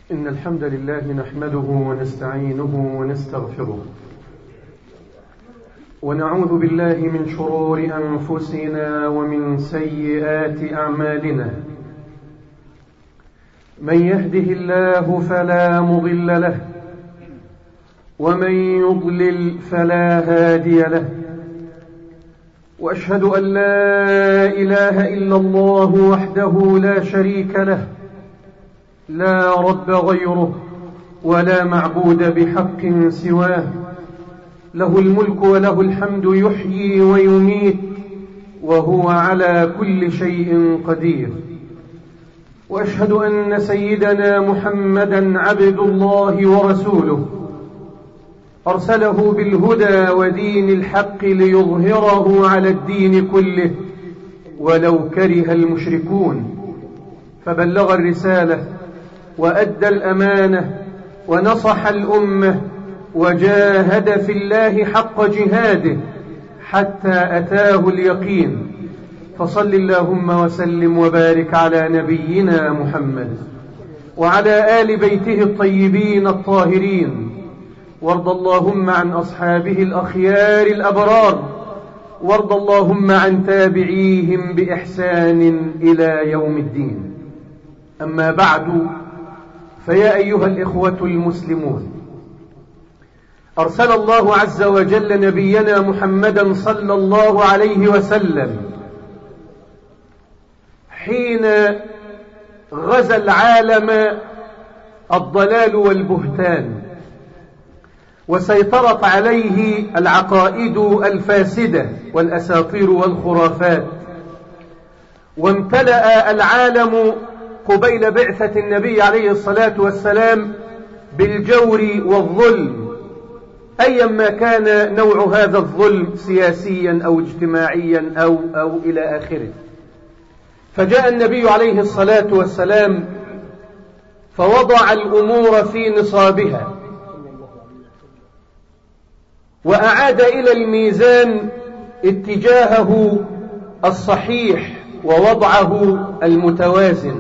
إن الحمد لله نحمده ونستعينه ونستغفره ونعوذ بالله من شرور أنفسنا ومن سيئات أعمالنا من يهده الله فلا مضل له ومن يضلل فلا هادي له واشهد ان لا اله الا الله وحده لا شريك له لا رب غيره ولا معبود بحق سواه له الملك وله الحمد يحيي ويميت وهو على كل شيء قدير واشهد ان سيدنا محمدا عبد الله ورسوله ارسله بالهدى ودين الحق ليظهره على الدين كله ولو كره المشركون فبلغ الرساله وادى الامانه ونصح الامه وجاهد في الله حق جهاده حتى اتاه اليقين فصل اللهم وسلم وبارك على نبينا محمد وعلى ال بيته الطيبين الطاهرين وارض اللهم عن اصحابه الاخيار الابرار وارض اللهم عن تابعيهم باحسان الى يوم الدين اما بعد فيا ايها الاخوه المسلمون ارسل الله عز وجل نبينا محمدا صلى الله عليه وسلم حين غزا العالم الضلال والبهتان وسيطرت عليه العقائد الفاسده والاساطير والخرافات وامتلا العالم قبيل بعثه النبي عليه الصلاه والسلام بالجور والظلم ايا ما كان نوع هذا الظلم سياسيا او اجتماعيا او او الى اخره فجاء النبي عليه الصلاه والسلام فوضع الامور في نصابها واعاد الى الميزان اتجاهه الصحيح ووضعه المتوازن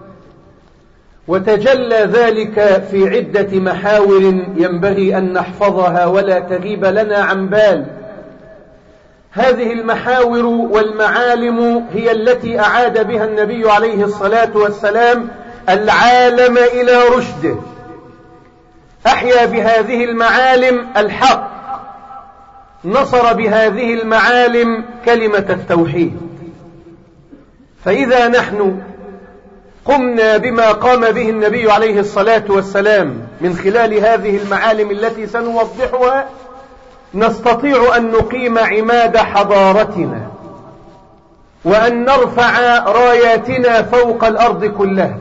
وتجلى ذلك في عده محاور ينبغي ان نحفظها ولا تغيب لنا عن بال هذه المحاور والمعالم هي التي اعاد بها النبي عليه الصلاه والسلام العالم الى رشده احيا بهذه المعالم الحق نصر بهذه المعالم كلمة التوحيد فإذا نحن قمنا بما قام به النبي عليه الصلاة والسلام من خلال هذه المعالم التي سنوضحها نستطيع أن نقيم عماد حضارتنا وأن نرفع راياتنا فوق الأرض كلها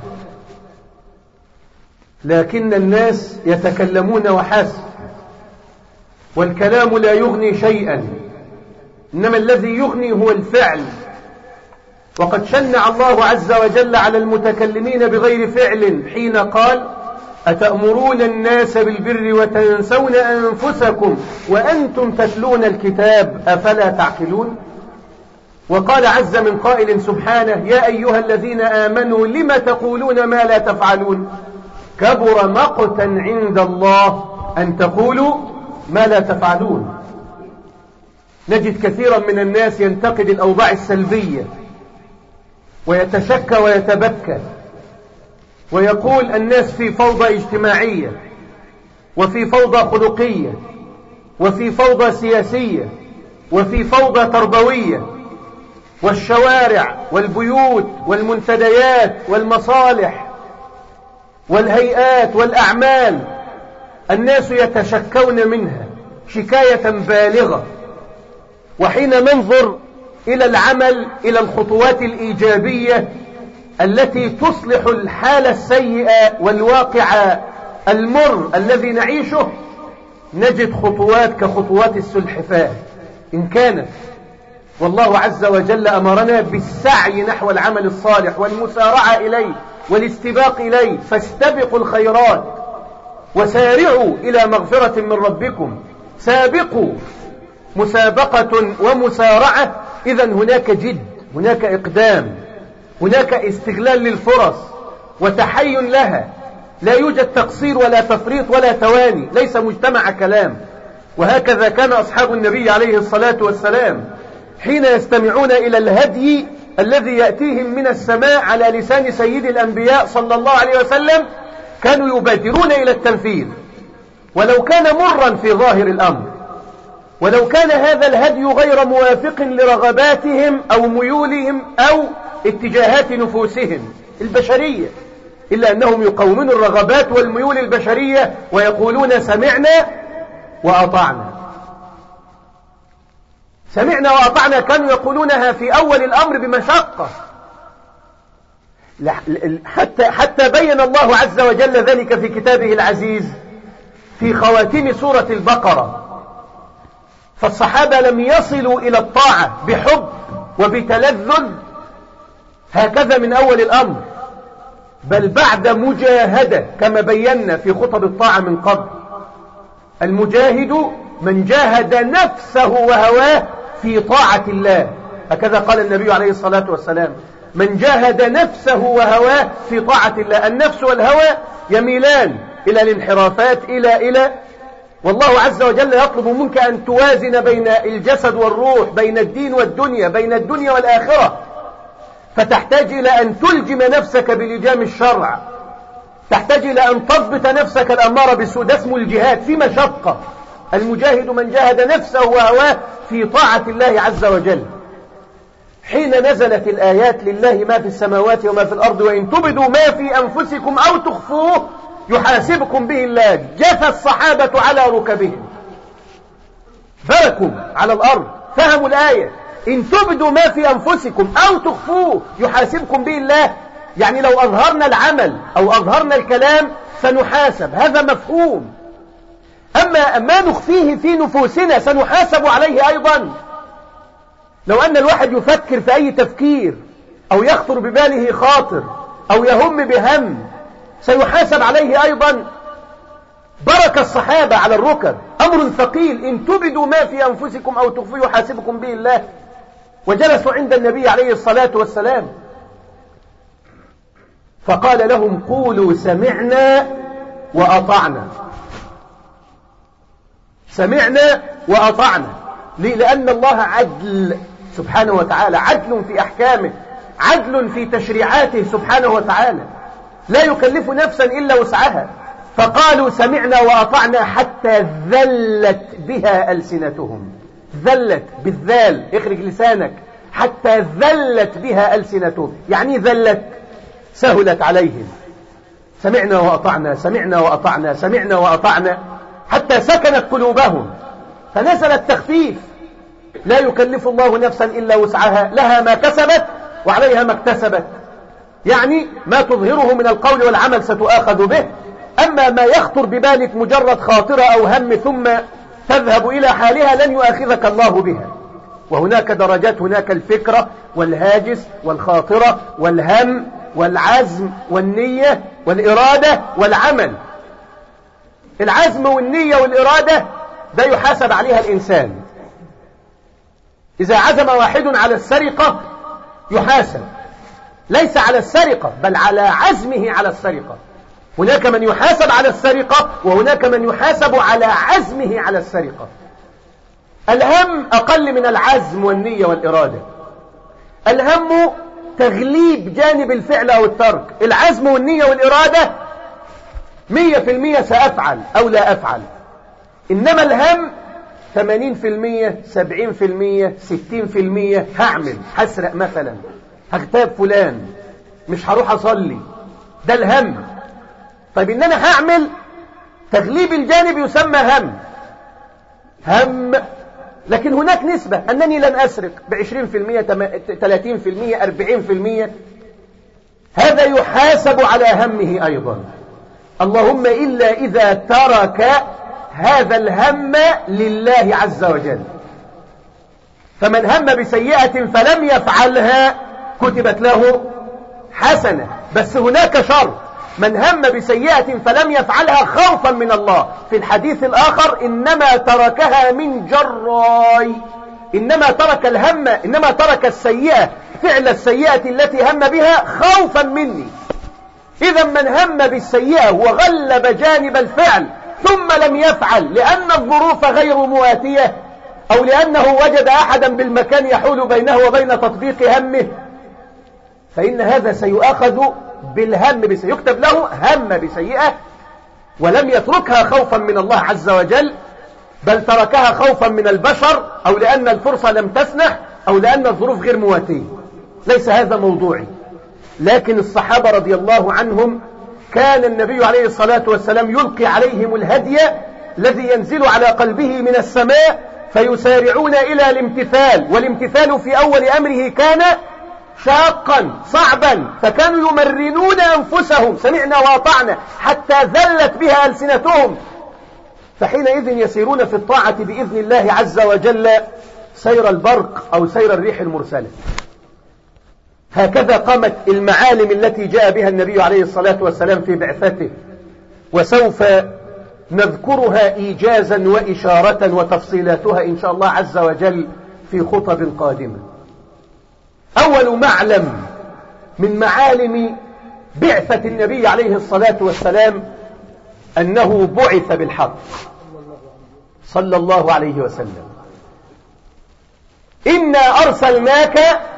لكن الناس يتكلمون وحسب والكلام لا يغني شيئا إنما الذي يغني هو الفعل وقد شنع الله عز وجل على المتكلمين بغير فعل حين قال أتأمرون الناس بالبر وتنسون أنفسكم وأنتم تتلون الكتاب أفلا تعقلون وقال عز من قائل سبحانه يا أيها الذين آمنوا لم تقولون ما لا تفعلون كبر مقتا عند الله أن تقولوا ما لا تفعلون نجد كثيرا من الناس ينتقد الأوضاع السلبية ويتشكى ويتبكى ويقول الناس في فوضى اجتماعية وفي فوضى خلقية وفي فوضى سياسية وفي فوضى تربوية والشوارع والبيوت والمنتديات والمصالح والهيئات والأعمال الناس يتشكون منها شكاية بالغة وحين ننظر إلى العمل إلى الخطوات الإيجابية التي تصلح الحالة السيئة والواقع المر الذي نعيشه نجد خطوات كخطوات السلحفاة إن كانت والله عز وجل أمرنا بالسعي نحو العمل الصالح والمسارعة إليه والاستباق إليه فاستبقوا الخيرات وسارعوا إلى مغفرة من ربكم سابقوا مسابقة ومسارعة إذا هناك جد هناك إقدام هناك استغلال للفرص وتحين لها لا يوجد تقصير ولا تفريط ولا تواني ليس مجتمع كلام وهكذا كان أصحاب النبي عليه الصلاة والسلام حين يستمعون إلى الهدي الذي يأتيهم من السماء على لسان سيد الأنبياء صلى الله عليه وسلم كانوا يبادرون إلى التنفيذ ولو كان مرا في ظاهر الأمر ولو كان هذا الهدي غير موافق لرغباتهم أو ميولهم أو اتجاهات نفوسهم البشرية إلا أنهم يقومون الرغبات والميول البشرية ويقولون سمعنا وأطعنا سمعنا وأطعنا كانوا يقولونها في أول الأمر بمشقة حتى, حتى بين الله عز وجل ذلك في كتابه العزيز في خواتيم سورة البقرة فالصحابة لم يصلوا إلى الطاعة بحب وبتلذذ هكذا من أول الأمر بل بعد مجاهدة كما بينا في خطب الطاعة من قبل المجاهد من جاهد نفسه وهواه في طاعة الله هكذا قال النبي عليه الصلاة والسلام من جاهد نفسه وهواه في طاعة الله النفس والهوى يميلان إلى الانحرافات إلى إلى والله عز وجل يطلب منك أن توازن بين الجسد والروح بين الدين والدنيا بين الدنيا والآخرة فتحتاج إلى أن تلجم نفسك بلجام الشرع تحتاج إلى أن تضبط نفسك الأمارة بالسوء ده اسمه الجهاد في مشقة المجاهد من جاهد نفسه وهواه في طاعة الله عز وجل حين نزلت الآيات لله ما في السماوات وما في الأرض وإن تبدوا ما في أنفسكم أو تخفوه يحاسبكم به الله جثى الصحابة على ركبهم بركوا على الأرض فهموا الآية إن تبدوا ما في أنفسكم أو تخفوه يحاسبكم به الله يعني لو أظهرنا العمل أو أظهرنا الكلام سنحاسب هذا مفهوم أما ما نخفيه في نفوسنا سنحاسب عليه أيضا لو أن الواحد يفكر في أي تفكير أو يخطر بباله خاطر أو يهم بهم سيحاسب عليه أيضا برك الصحابة على الركب أمر ثقيل إن تبدوا ما في أنفسكم أو تخفوا يحاسبكم به الله وجلسوا عند النبي عليه الصلاة والسلام فقال لهم قولوا سمعنا وأطعنا سمعنا وأطعنا ليه؟ لأن الله عدل سبحانه وتعالى عدل في أحكامه عدل في تشريعاته سبحانه وتعالى لا يكلف نفسا إلا وسعها فقالوا سمعنا وأطعنا حتى ذلت بها ألسنتهم ذلت بالذال اخرج لسانك حتى ذلت بها ألسنتهم يعني ذلت سهلت عليهم سمعنا وأطعنا سمعنا وأطعنا سمعنا وأطعنا حتى سكنت قلوبهم فنزل التخفيف لا يكلف الله نفسا إلا وسعها لها ما كسبت وعليها ما اكتسبت يعني ما تظهره من القول والعمل ستؤاخذ به أما ما يخطر ببالك مجرد خاطرة أو هم ثم تذهب إلى حالها لن يؤاخذك الله بها وهناك درجات هناك الفكرة والهاجس والخاطرة والهم والعزم والنية والإرادة والعمل العزم والنية والإرادة ده يحاسب عليها الإنسان إذا عزم واحد على السرقة يحاسب ليس على السرقة بل على عزمه على السرقة هناك من يحاسب على السرقة وهناك من يحاسب على عزمه على السرقة الهم أقل من العزم والنية والإرادة الهم تغليب جانب الفعل أو الترك العزم والنية والإرادة مية في المية سأفعل أو لا أفعل إنما الهم ثمانين في المية سبعين في المية ستين في المية هعمل هسرق مثلا هغتاب فلان مش هروح أصلي ده الهم طيب إن أنا هعمل تغليب الجانب يسمى هم هم لكن هناك نسبة أنني لن أسرق بعشرين في المية ثلاثين في المية أربعين في المية هذا يحاسب على همه أيضا اللهم إلا إذا ترك هذا الهم لله عز وجل فمن هم بسيئة فلم يفعلها كتبت له حسنة بس هناك شر من هم بسيئة فلم يفعلها خوفا من الله في الحديث الآخر إنما تركها من جراي إنما ترك الهم إنما ترك السيئة فعل السيئة التي هم بها خوفا مني إذا من هم بالسيئة وغلب جانب الفعل ثم لم يفعل لأن الظروف غير مواتية أو لأنه وجد أحدا بالمكان يحول بينه وبين تطبيق همه فإن هذا سيؤخذ بالهم بسيئة يكتب له هم بسيئة ولم يتركها خوفا من الله عز وجل بل تركها خوفا من البشر أو لأن الفرصة لم تسنح أو لأن الظروف غير مواتية ليس هذا موضوعي لكن الصحابة رضي الله عنهم كان النبي عليه الصلاة والسلام يلقي عليهم الهدي الذي ينزل على قلبه من السماء فيسارعون إلى الامتثال والامتثال في أول أمره كان شاقا صعبا فكانوا يمرنون أنفسهم سمعنا واطعنا حتى ذلت بها ألسنتهم فحينئذ يسيرون في الطاعة بإذن الله عز وجل سير البرق أو سير الريح المرسلة هكذا قامت المعالم التي جاء بها النبي عليه الصلاة والسلام في بعثته وسوف نذكرها إيجازا وإشارة وتفصيلاتها إن شاء الله عز وجل في خطب قادمة أول معلم من معالم بعثة النبي عليه الصلاة والسلام أنه بعث بالحق صلى الله عليه وسلم إنا أرسلناك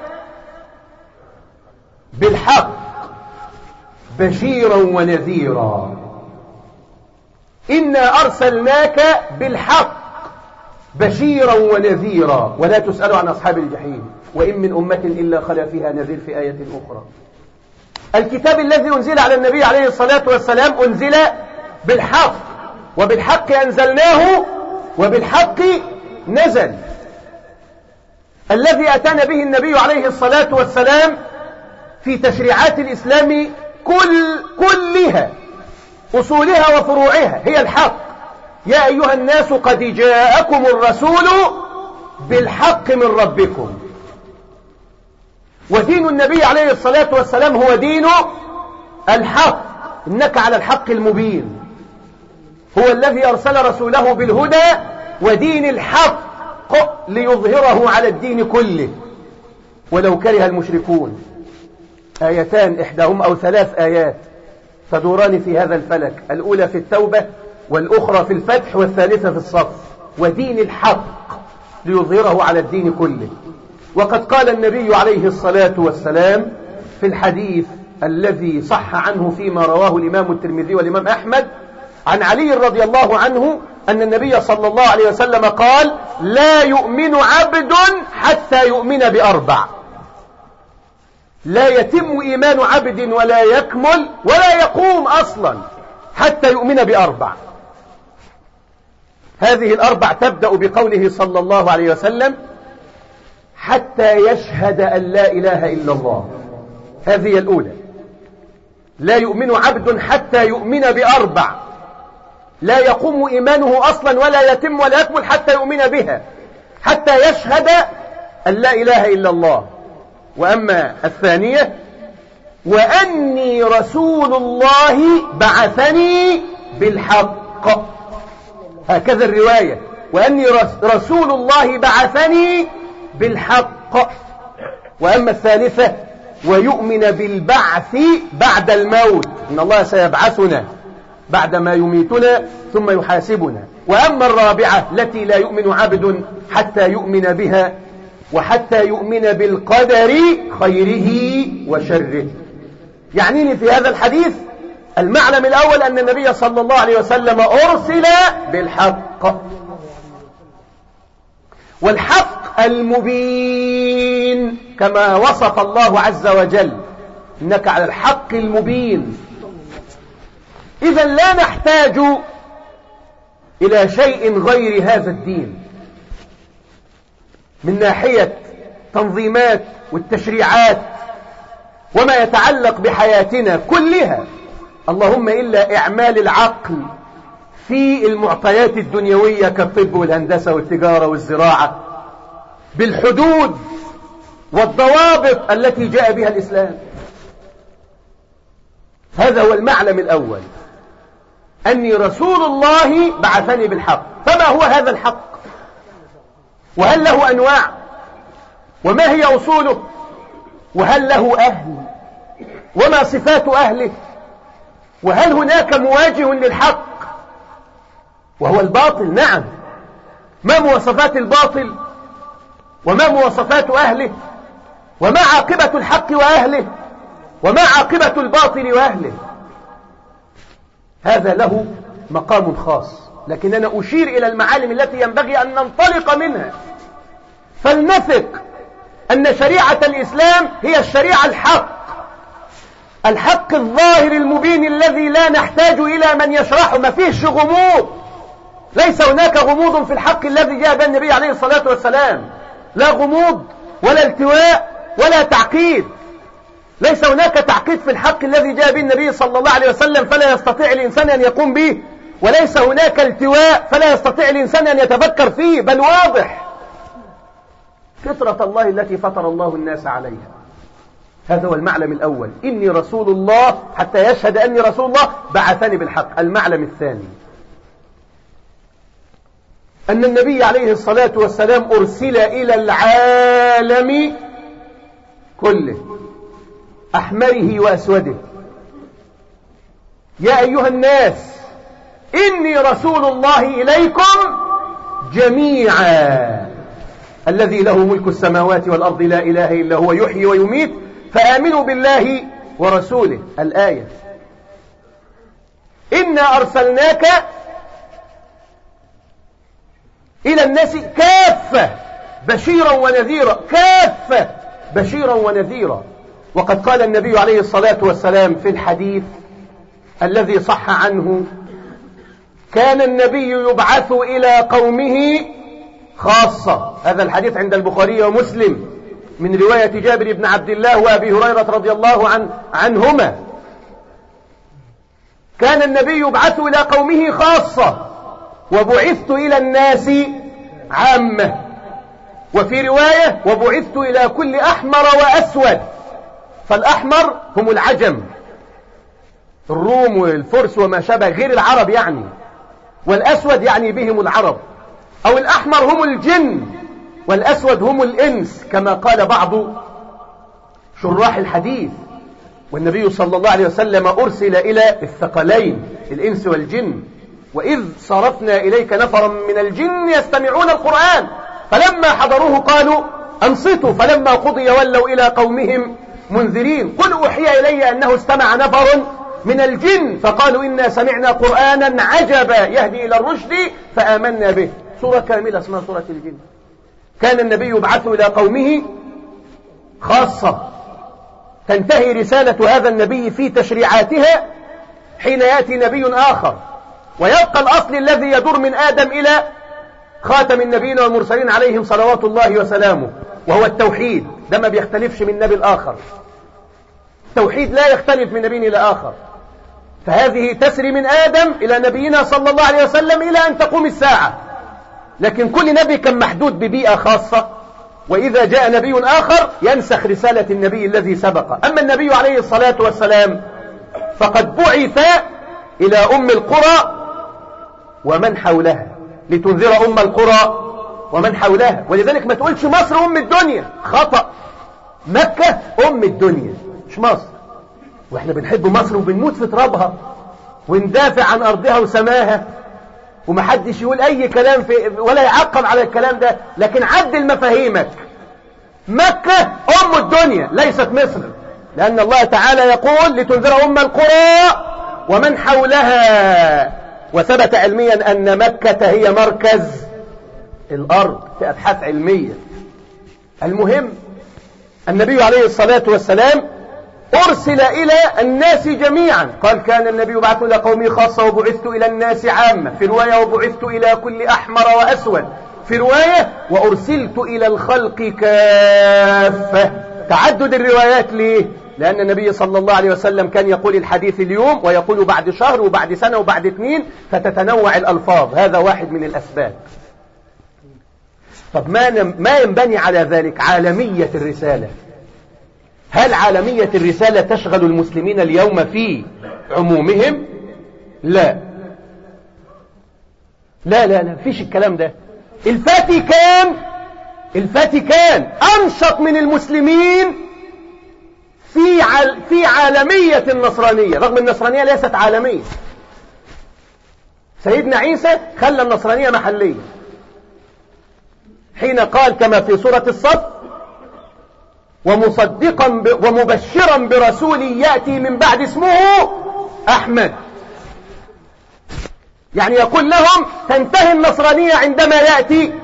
بالحق بشيرا ونذيرا إنا أرسلناك بالحق بشيرا ونذيرا ولا تسأل عن أصحاب الجحيم وإن من أمة إلا خلا فيها نذير في آية أخرى الكتاب الذي أنزل على النبي عليه الصلاة والسلام أنزل بالحق وبالحق أنزلناه وبالحق نزل الذي أتانا به النبي عليه الصلاة والسلام في تشريعات الإسلام كل كلها أصولها وفروعها هي الحق يا أيها الناس قد جاءكم الرسول بالحق من ربكم ودين النبي عليه الصلاة والسلام هو دين الحق إنك على الحق المبين هو الذي أرسل رسوله بالهدى ودين الحق ليظهره على الدين كله ولو كره المشركون آيتان إحداهما أو ثلاث آيات تدوران في هذا الفلك الأولى في التوبة والأخرى في الفتح والثالثة في الصف ودين الحق ليظهره على الدين كله وقد قال النبي عليه الصلاة والسلام في الحديث الذي صح عنه فيما رواه الإمام الترمذي والإمام أحمد عن علي رضي الله عنه أن النبي صلى الله عليه وسلم قال لا يؤمن عبد حتى يؤمن بأربع لا يتم إيمان عبد ولا يكمل ولا يقوم أصلا حتى يؤمن بأربع هذه الأربع تبدأ بقوله صلى الله عليه وسلم حتى يشهد أن لا إله إلا الله هذه الأولى لا يؤمن عبد حتى يؤمن بأربع لا يقوم إيمانه أصلا ولا يتم ولا يكمل حتى يؤمن بها حتى يشهد أن لا إله إلا الله وأما الثانية وأني رسول الله بعثني بالحق هكذا الرواية وأني رسول الله بعثني بالحق وأما الثالثة ويؤمن بالبعث بعد الموت إن الله سيبعثنا بعدما يميتنا ثم يحاسبنا وأما الرابعة التي لا يؤمن عبد حتى يؤمن بها وحتى يؤمن بالقدر خيره وشره يعنيني في هذا الحديث المعلم الأول أن النبي صلى الله عليه وسلم أرسل بالحق والحق المبين كما وصف الله عز وجل إنك على الحق المبين إذا لا نحتاج إلى شيء غير هذا الدين من ناحية تنظيمات والتشريعات وما يتعلق بحياتنا كلها اللهم إلا إعمال العقل في المعطيات الدنيوية كالطب والهندسة والتجارة والزراعة بالحدود والضوابط التي جاء بها الإسلام هذا هو المعلم الأول أني رسول الله بعثني بالحق فما هو هذا الحق وهل له أنواع وما هي أصوله وهل له أهل وما صفات أهله وهل هناك مواجه للحق وهو الباطل نعم ما مواصفات الباطل وما مواصفات أهله وما عاقبة الحق وأهله وما عاقبة الباطل وأهله هذا له مقام خاص لكن أنا أشير إلى المعالم التي ينبغي أن ننطلق منها فلنثق أن شريعة الإسلام هي الشريعة الحق الحق الظاهر المبين الذي لا نحتاج إلى من يشرحه ما فيهش غموض ليس هناك غموض في الحق الذي جاء به النبي عليه الصلاة والسلام لا غموض ولا التواء ولا تعقيد ليس هناك تعقيد في الحق الذي جاء به النبي صلى الله عليه وسلم فلا يستطيع الإنسان أن يقوم به وليس هناك التواء فلا يستطيع الإنسان أن يتفكر فيه بل واضح فطرة الله التي فطر الله الناس عليها هذا هو المعلم الأول إني رسول الله حتى يشهد أني رسول الله بعثني بالحق المعلم الثاني أن النبي عليه الصلاة والسلام أرسل إلى العالم كله أحمره وأسوده يا أيها الناس إني رسول الله إليكم جميعا الذي له ملك السماوات والأرض لا إله إلا هو يحيي ويميت فآمنوا بالله ورسوله الآية إنا أرسلناك إلى الناس كافة بشيرا ونذيرا كافة بشيرا ونذيرا وقد قال النبي عليه الصلاة والسلام في الحديث الذي صح عنه كان النبي يبعث إلى قومه خاصة هذا الحديث عند البخاري ومسلم من رواية جابر بن عبد الله وأبي هريرة رضي الله عن عنهما كان النبي يبعث إلى قومه خاصة وبعثت إلى الناس عامة وفي رواية وبعثت إلى كل أحمر وأسود فالأحمر هم العجم الروم والفرس وما شابه غير العرب يعني والأسود يعني بهم العرب أو الأحمر هم الجن والأسود هم الإنس كما قال بعض شراح الحديث والنبي صلى الله عليه وسلم أرسل إلى الثقلين الإنس والجن وإذ صرفنا إليك نفرا من الجن يستمعون القرآن فلما حضروه قالوا أنصتوا فلما قضي ولوا إلى قومهم منذرين قل أوحي إلي أنه استمع نفر من الجن فقالوا إنا سمعنا قرآنا عجبا يهدي إلى الرشد فآمنا به سورة كاملة اسمها سورة الجن كان النبي يبعث إلى قومه خاصة تنتهي رسالة هذا النبي في تشريعاتها حين يأتي نبي آخر ويبقى الأصل الذي يدور من آدم إلى خاتم النبيين والمرسلين عليهم صلوات الله وسلامه وهو التوحيد ده ما بيختلفش من نبي الآخر التوحيد لا يختلف من نبي إلى آخر فهذه تسري من آدم إلى نبينا صلى الله عليه وسلم إلى أن تقوم الساعة لكن كل نبي كان محدود ببيئة خاصة وإذا جاء نبي آخر ينسخ رسالة النبي الذي سبق أما النبي عليه الصلاة والسلام فقد بعث إلى أم القرى ومن حولها لتنذر أم القرى ومن حولها ولذلك ما تقولش مصر أم الدنيا خطأ مكة أم الدنيا مش مصر واحنا بنحب مصر وبنموت في ترابها وندافع عن أرضها وسماها ومحدش يقول أي كلام في ولا يعقب على الكلام ده لكن عدل مفاهيمك مكة أم الدنيا ليست مصر لأن الله تعالى يقول لتنذر أم القرى ومن حولها وثبت علميا أن مكة هي مركز الأرض في أبحاث علمية المهم النبي عليه الصلاة والسلام أرسل إلى الناس جميعا قال كان النبي يبعث إلى قومي خاصة وبعثت إلى الناس عامة في رواية وبعثت إلى كل أحمر وأسود في رواية وأرسلت إلى الخلق كافة تعدد الروايات ليه لأن النبي صلى الله عليه وسلم كان يقول الحديث اليوم ويقول بعد شهر وبعد سنة وبعد اثنين فتتنوع الألفاظ هذا واحد من الأسباب طب ما ما ينبني على ذلك عالمية الرسالة هل عالمية الرسالة تشغل المسلمين اليوم في عمومهم لا لا لا لا فيش الكلام ده الفاتيكان الفاتيكان أنشط من المسلمين في عال في عالمية النصرانية رغم النصرانية ليست عالمية سيدنا عيسى خلى النصرانية محلية حين قال كما في سورة الصف ومصدقا ب... ومبشرا برسول يأتي من بعد اسمه أحمد يعني يقول لهم تنتهي النصرانية عندما يأتي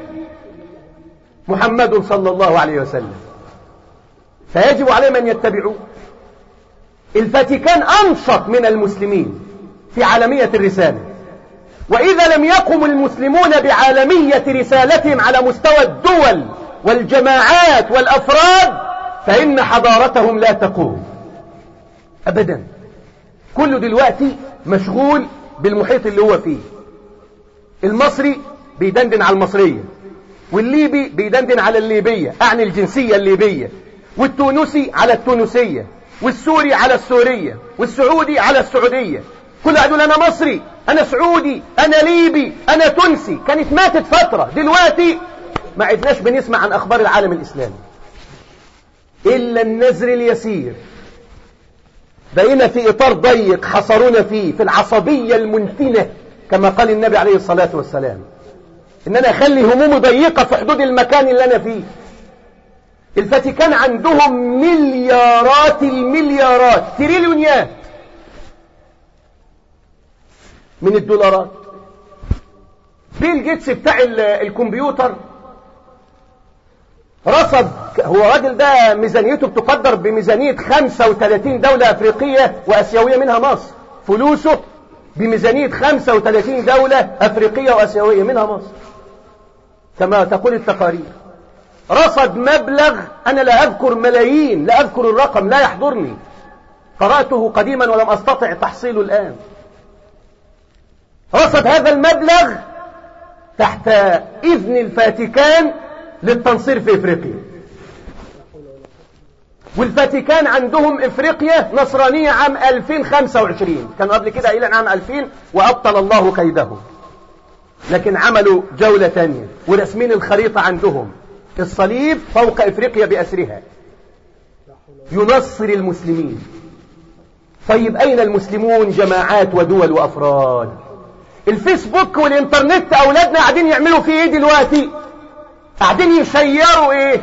محمد صلى الله عليه وسلم فيجب عليهم أن يتبعوه الفاتيكان أنشط من المسلمين في عالمية الرسالة وإذا لم يقم المسلمون بعالمية رسالتهم على مستوى الدول والجماعات والأفراد فإن حضارتهم لا تقوم أبدا كله دلوقتي مشغول بالمحيط اللي هو فيه المصري بيدندن على المصرية والليبي بيدندن على الليبية أعني الجنسية الليبية والتونسي على التونسية والسوري على السورية والسعودي على السعودية كل واحد يقول أنا مصري أنا سعودي أنا ليبي أنا تونسي كانت ماتت فترة دلوقتي ما عدناش بنسمع عن أخبار العالم الإسلامي إلا النزر اليسير بقينا في إطار ضيق حصرونا فيه في العصبية المنتنة كما قال النبي عليه الصلاة والسلام إن أنا أخلي همومي ضيقة في حدود المكان اللي أنا فيه الفاتيكان عندهم مليارات المليارات تريليونيات من الدولارات بيل جيتس بتاع الكمبيوتر رصد هو الراجل ده ميزانيته بتقدر بميزانية 35 دولة أفريقية وأسيوية منها مصر فلوسه بميزانية 35 دولة أفريقية وأسيوية منها مصر كما تقول التقارير رصد مبلغ أنا لا أذكر ملايين لا أذكر الرقم لا يحضرني قرأته قديما ولم أستطع تحصيله الآن رصد هذا المبلغ تحت إذن الفاتيكان للتنصير في إفريقيا والفاتيكان عندهم إفريقيا نصرانية عام 2025 كانوا قبل كده إلى عام 2000 وأبطل الله كيدهم لكن عملوا جولة تانية ورسمين الخريطة عندهم الصليب فوق إفريقيا بأسرها ينصر المسلمين طيب أين المسلمون جماعات ودول وأفراد الفيسبوك والإنترنت أولادنا قاعدين يعملوا فيه إيه دلوقتي قاعدين يشيروا إيه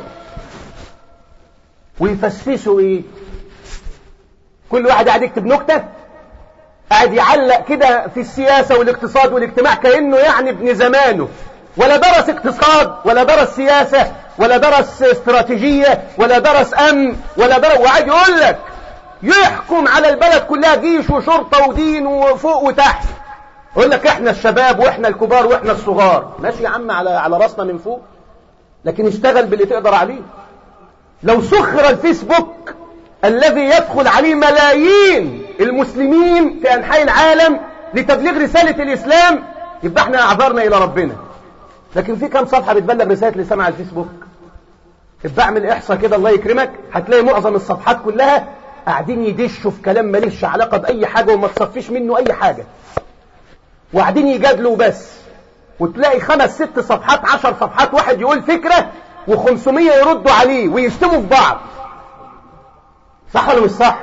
ويفسفسوا إيه كل واحد قاعد يكتب نكتة قاعد يعلق كده في السياسة والاقتصاد والاجتماع كأنه يعني ابن زمانه ولا درس اقتصاد ولا درس سياسة ولا درس استراتيجية ولا درس أمن ولا درس وقاعد يقول لك يحكم على البلد كلها جيش وشرطة ودين وفوق وتحت يقول لك احنا الشباب واحنا الكبار واحنا الصغار ماشي يا عم على على راسنا من فوق لكن اشتغل باللي تقدر عليه لو سخر الفيسبوك الذي يدخل عليه ملايين المسلمين في أنحاء العالم لتبليغ رسالة الإسلام يبقى احنا أعذرنا إلى ربنا لكن في كم صفحة بتبلغ رسالة الإسلام على الفيسبوك ابقى اعمل إحصى كده الله يكرمك هتلاقي معظم الصفحات كلها قاعدين يدشوا في كلام ماليش علاقة بأي حاجة وما تصفيش منه أي حاجة وقاعدين يجادلوا بس وتلاقي خمس ست صفحات عشر صفحات واحد يقول فكرة وخمسمية يردوا عليه ويشتموا في بعض صح ولا مش صح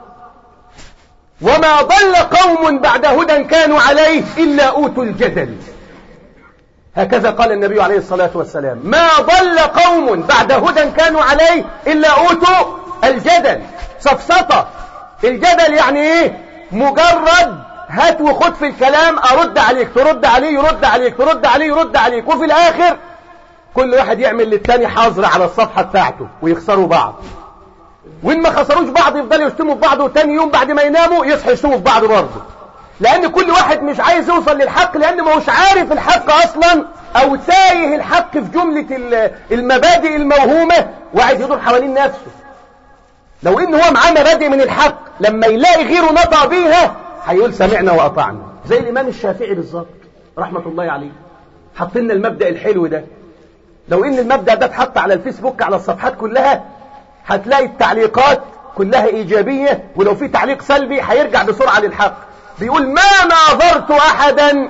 وما ضل قوم بعد هدى كانوا عليه إلا أوتوا الجدل هكذا قال النبي عليه الصلاة والسلام ما ضل قوم بعد هدى كانوا عليه إلا أوتوا الجدل سفسطة الجدل يعني ايه مجرد هات وخد في الكلام ارد عليك ترد عليه يرد عليك ترد عليه يرد عليك وفي الاخر كل واحد يعمل للتاني حظر على الصفحة بتاعته ويخسروا بعض وإن ما خسروش بعض يفضلوا يشتموا في بعض وتاني يوم بعد ما يناموا يصحوا يشتموا في بعض برضه لأن كل واحد مش عايز يوصل للحق لأنه ما هوش عارف الحق أصلا أو تايه الحق في جملة المبادئ الموهومة وعايز يدور حوالين نفسه لو إن هو معاه مبادئ من الحق لما يلاقي غيره نطع بيها هيقول سمعنا وأطعنا زي الإمام الشافعي بالظبط رحمة الله عليه حط لنا المبدأ الحلو ده لو إن المبدأ ده اتحط على الفيسبوك على الصفحات كلها هتلاقي التعليقات كلها إيجابية ولو في تعليق سلبي هيرجع بسرعة للحق بيقول ما ناظرت أحدا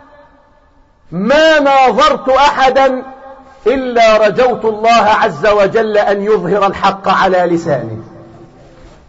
ما ناظرت أحدا إلا رجوت الله عز وجل أن يظهر الحق على لسانه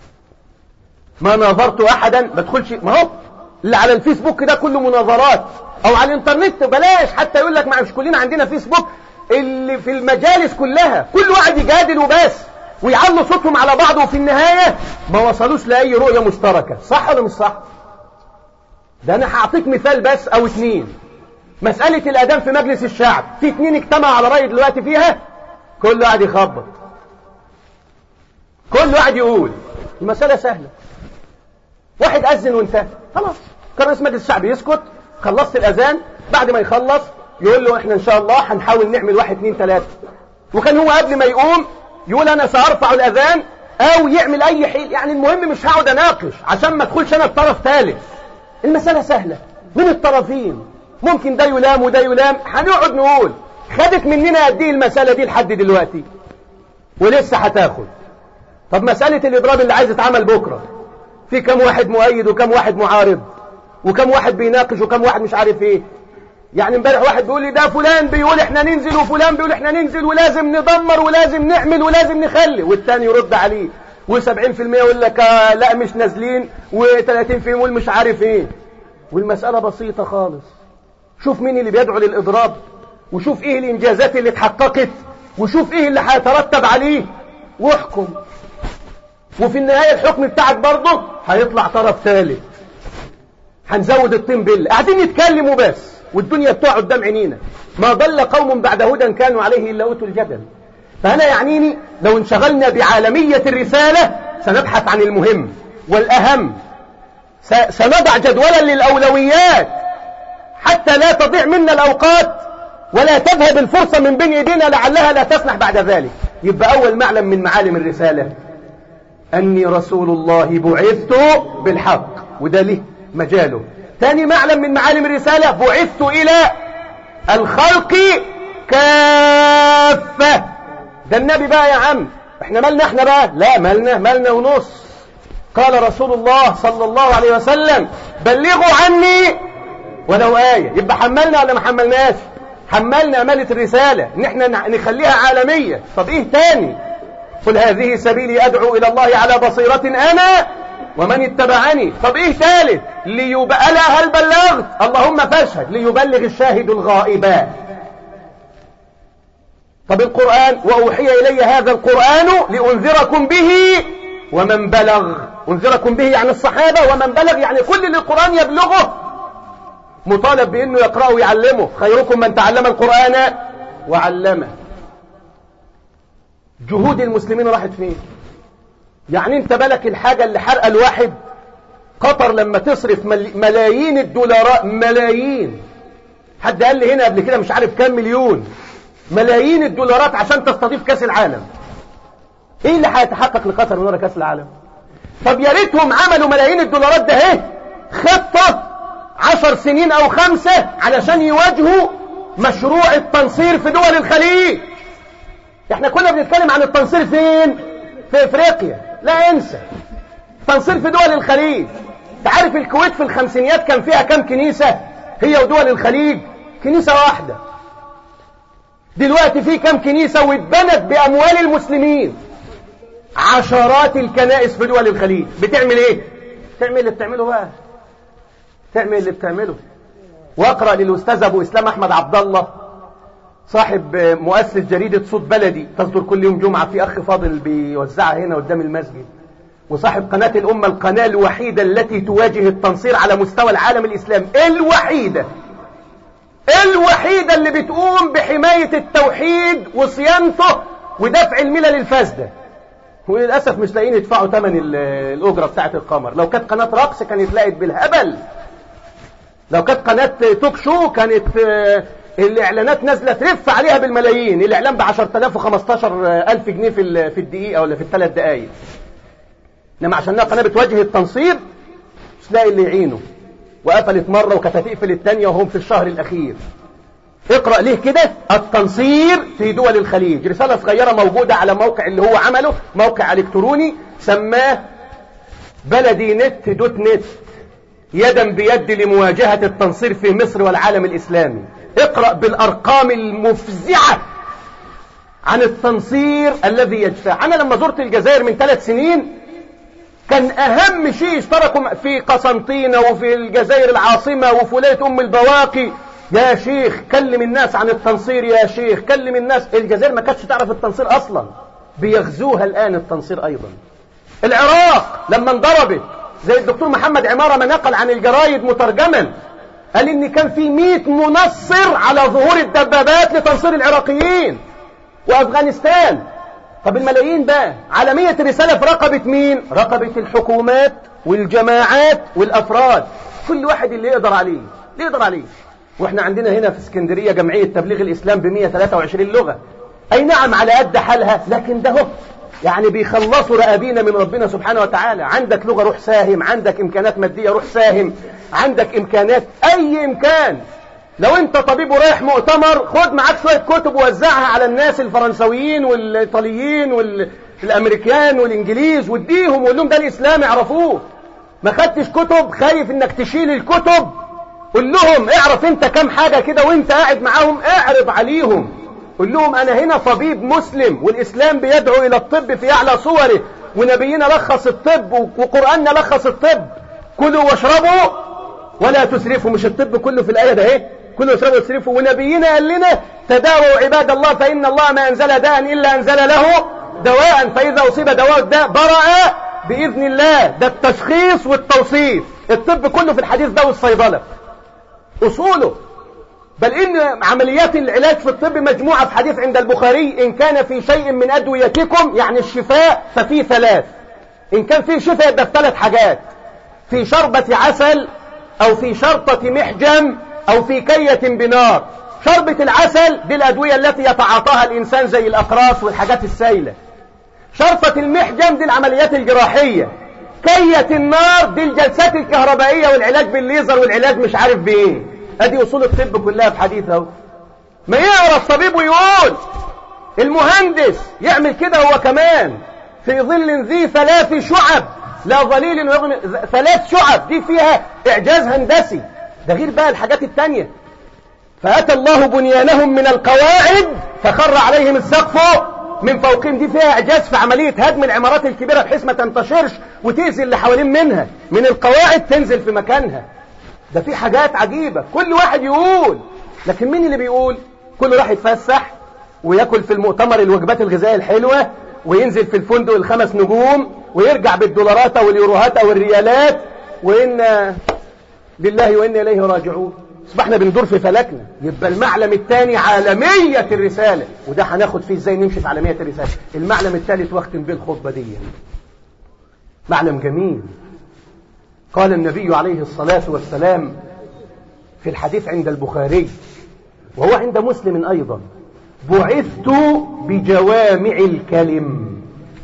ما ناظرت أحدا ما تدخلش ما هو اللي على الفيسبوك ده كله مناظرات أو على الإنترنت بلاش حتى يقول لك مش كلنا عندنا فيسبوك اللي في المجالس كلها كل واحد يجادل وبس ويعلوا صوتهم على بعض وفي النهاية ما وصلوش لأي رؤية مشتركة صح ولا مش صح ده أنا هعطيك مثال بس أو اتنين مسألة الأذان في مجلس الشعب في اتنين اجتمعوا على رأي دلوقتي فيها كل واحد يخبط كل واحد يقول المسألة سهلة واحد أذن وانتهى خلاص كان رئيس مجلس الشعب يسكت خلصت الأذان بعد ما يخلص يقول له احنا ان شاء الله هنحاول نعمل واحد اتنين تلاتة وكان هو قبل ما يقوم يقول انا سارفع الاذان او يعمل اي حيل يعني المهم مش هقعد اناقش عشان ما ادخلش انا الطرف ثالث المسألة سهلة من الطرفين ممكن ده يلام وده يلام هنقعد نقول خدت مننا قد ايه المسألة دي لحد دلوقتي ولسه هتاخد طب مسألة الإضراب اللي عايز يتعمل بكرة في كم واحد مؤيد وكم واحد معارض وكم واحد بيناقش وكم واحد مش عارف ايه يعني امبارح واحد بيقول لي ده فلان بيقول احنا ننزل وفلان بيقول احنا ننزل ولازم ندمر ولازم نعمل ولازم نخلي والتاني يرد عليه و70% يقول لك آه لا مش نازلين و30% يقول مش عارف ايه والمسألة بسيطة خالص شوف مين اللي بيدعو للإضراب وشوف ايه الانجازات اللي اتحققت وشوف ايه اللي هيترتب عليه واحكم وفي النهاية الحكم بتاعك برضه هيطلع طرف ثالث هنزود الطين بله قاعدين نتكلم وبس والدنيا بتوع قدام عينينا ما ضل قوم بعد هدى كانوا عليه إلا أوتوا الجدل فأنا يعنيني لو انشغلنا بعالمية الرسالة سنبحث عن المهم والأهم سنضع جدولا للأولويات حتى لا تضيع منا الأوقات ولا تذهب الفرصة من بين ايدينا لعلها لا تسنح بعد ذلك يبقى أول معلم من معالم الرسالة أني رسول الله بعثت بالحق وده له مجاله ثاني معلم من معالم الرسالة بعثت إلى الخلق كافة ده النبي بقى يا عم احنا مالنا احنا بقى لا مالنا مالنا ونص قال رسول الله صلى الله عليه وسلم بلغوا عني ولو آية يبقى حملنا ولا ما حملناش حملنا أمانة الرسالة ان احنا نخليها عالمية طب ايه تاني قل هذه سبيلي أدعو إلى الله على بصيرة أنا ومن اتبعني طب ايه ثالث ليبقى هل بلغت اللهم فاشهد ليبلغ الشاهد الغائبات طب القرآن وأوحي إلي هذا القرآن لأنذركم به ومن بلغ أنذركم به يعني الصحابة ومن بلغ يعني كل اللي القرآن يبلغه مطالب بأنه يقرأه ويعلمه خيركم من تعلم القرآن وعلمه جهود المسلمين راحت فين يعني انت بالك الحاجة اللي حرق الواحد قطر لما تصرف ملايين الدولارات ملايين حد قال لي هنا قبل كده مش عارف كام مليون ملايين الدولارات عشان تستضيف كاس العالم ايه اللي هيتحقق لقطر من ورا كاس العالم طب يا ريتهم عملوا ملايين الدولارات ده اهي خطة عشر سنين او خمسة علشان يواجهوا مشروع التنصير في دول الخليج احنا كنا بنتكلم عن التنصير فين في افريقيا لا انسى تنصير في دول الخليج تعرف الكويت في الخمسينيات كان فيها كم كنيسة هي ودول الخليج كنيسة واحدة دلوقتي في كم كنيسة واتبنت بأموال المسلمين عشرات الكنائس في دول الخليج بتعمل ايه تعمل اللي بتعمله بقى تعمل اللي بتعمله واقرأ للأستاذ أبو إسلام أحمد عبد الله صاحب مؤسس جريدة صوت بلدي تصدر كل يوم جمعة في أخ فاضل بيوزعها هنا قدام المسجد وصاحب قناة الأمة القناة الوحيدة التي تواجه التنصير على مستوى العالم الإسلامي الوحيدة الوحيدة اللي بتقوم بحماية التوحيد وصيانته ودفع الملل الفاسدة وللأسف مش لاقيين يدفعوا ثمن الأجرة بتاعة القمر لو كانت قناة رقص كانت لقت بالهبل لو كانت قناة توك شو كانت الإعلانات نازلة ترف عليها بالملايين الإعلان ب 10000 و 15000 جنيه في في الدقيقة ولا في الثلاث دقايق إنما عشان قناة بتواجه التنصير مش لاقي اللي يعينه وقفلت مرة وكانت هتقفل الثانية وهم في الشهر الأخير اقرأ ليه كده التنصير في دول الخليج رسالة صغيرة موجودة على موقع اللي هو عمله موقع الكتروني سماه بلدي نت دوت نت يدا بيد لمواجهة التنصير في مصر والعالم الإسلامي اقرأ بالأرقام المفزعة عن التنصير الذي يجتاح أنا لما زرت الجزائر من ثلاث سنين كان أهم شيء اشتركوا في قسنطينة وفي الجزائر العاصمة وفي ولاية أم البواقي يا شيخ كلم الناس عن التنصير يا شيخ كلم الناس الجزائر ما كانتش تعرف التنصير أصلا بيغزوها الآن التنصير أيضا العراق لما انضربت زي الدكتور محمد عمارة ما نقل عن الجرايد مترجما قال ان كان في 100 منصر على ظهور الدبابات لتنصير العراقيين وافغانستان طب الملايين بقى عالمية رسالة في رقبة مين رقبة الحكومات والجماعات والافراد كل واحد اللي يقدر عليه اللي يقدر عليه واحنا عندنا هنا في اسكندرية جمعية تبليغ الاسلام ب 123 لغة اي نعم على قد حالها لكن ده هو يعني بيخلصوا رقابينا من ربنا سبحانه وتعالى عندك لغة روح ساهم عندك إمكانات مادية روح ساهم عندك إمكانات أي إمكان لو أنت طبيب ورايح مؤتمر خد معاك شوية كتب ووزعها على الناس الفرنسويين والإيطاليين والأمريكان والإنجليز واديهم وقول لهم ده الإسلام يعرفوه ما خدتش كتب خايف إنك تشيل الكتب قول لهم اعرف أنت كام حاجة كده وأنت قاعد معاهم اعرض عليهم قل لهم أنا هنا طبيب مسلم والإسلام بيدعو إلى الطب في أعلى صوره ونبينا لخص الطب وقرآننا لخص الطب كلوا واشربوا ولا تسرفوا مش الطب كله في الآية ده ايه كلوا واشربوا وتسرفوا ونبينا قال لنا تداووا عباد الله فإن الله ما أنزل داء إلا أنزل له دواء فإذا أصيب دواء الداء برأ بإذن الله ده التشخيص والتوصيف الطب كله في الحديث ده والصيدلة أصوله بل إن عمليات العلاج في الطب مجموعة في حديث عند البخاري إن كان في شيء من أدويتكم يعني الشفاء ففي ثلاث إن كان في شفاء يبقى في ثلاث حاجات في شربة عسل أو في شرطة محجم أو في كية بنار شربة العسل دي الأدوية التي يتعاطاها الإنسان زي الأقراص والحاجات السائلة شرطة المحجم دي العمليات الجراحية كية النار دي الجلسات الكهربائية والعلاج بالليزر والعلاج مش عارف بإيه ادي اصول الطب كلها في حديث اهو ما يقرا الطبيب ويقول المهندس يعمل كده هو كمان في ظل ذي ثلاث شعب لا ظليل ويغني ثلاث شعب دي فيها اعجاز هندسي ده غير بقى الحاجات التانية فأتى الله بنيانهم من القواعد فخر عليهم السقف من فوقهم دي فيها إعجاز في عملية هدم العمارات الكبيرة بحيث ما تنتشرش وتأذي اللي حوالين منها من القواعد تنزل في مكانها ده في حاجات عجيبة كل واحد يقول لكن مين اللي بيقول كل راح يتفسح وياكل في المؤتمر الوجبات الغذائية الحلوة وينزل في الفندق الخمس نجوم ويرجع بالدولارات واليوروهات والريالات وإن لله وإنا إليه راجعون اصبحنا بندور في فلكنا يبقى المعلم الثاني عالمية الرسالة وده هناخد فيه ازاي نمشي في عالمية الرسالة المعلم الثالث واختم بيه الخطبة دي معلم جميل قال النبي عليه الصلاة والسلام في الحديث عند البخاري وهو عند مسلم أيضا بعثت بجوامع الكلم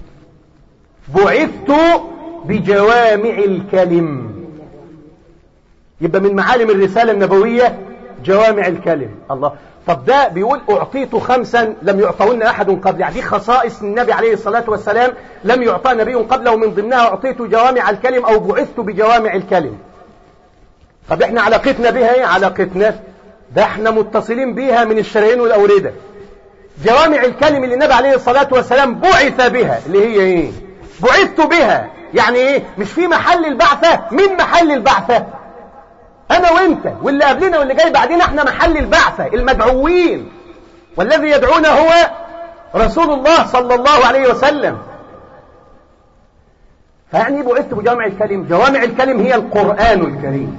بعثت بجوامع الكلم يبقى من معالم الرسالة النبوية جوامع الكلم الله طب ده بيقول أعطيت خمسا لم يعطون أحد قبل يعني دي خصائص النبي عليه الصلاة والسلام لم يعطى نبي قبله ومن ضمنها أعطيت جوامع الكلم أو بعثت بجوامع الكلم طب احنا علاقتنا بها ايه علاقتنا ده احنا متصلين بيها من الشرايين والأوردة جوامع الكلم اللي النبي عليه الصلاة والسلام بعث بها اللي هي ايه بعثت بها يعني ايه مش في محل البعثة من محل البعثة انا وانت واللي قبلنا واللي جاي بعدين احنا محل البعثة المدعوين والذي يدعونا هو رسول الله صلى الله عليه وسلم فيعني بعثت بجوامع الكلم جوامع الكلم هي القرآن الكريم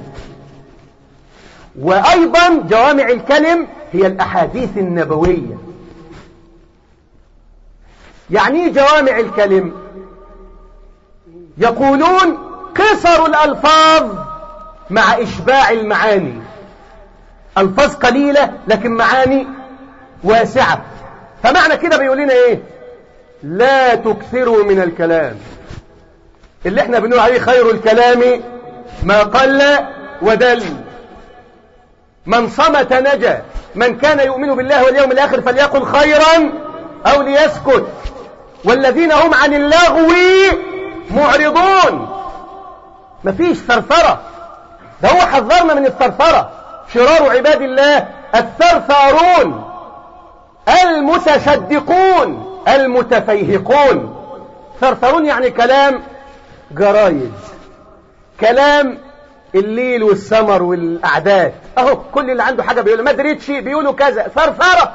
وأيضا جوامع الكلم هي الأحاديث النبوية يعني جوامع الكلم يقولون قصر الألفاظ مع إشباع المعاني ألفاظ قليلة لكن معاني واسعة فمعنى كده بيقول لنا إيه لا تكثروا من الكلام اللي احنا بنقول عليه خير الكلام ما قل ودل من صمت نجا من كان يؤمن بالله واليوم الآخر فليقل خيرا أو ليسكت والذين هم عن اللغو معرضون مفيش ثرثرة ده هو حذرنا من الثرثرة شرار عباد الله الثرثارون المتشدقون المتفيهقون ثرثرون يعني كلام جرايد كلام الليل والسمر والأعداد أهو كل اللي عنده حاجة بيقول ما دريتش بيقولوا كذا فرفرة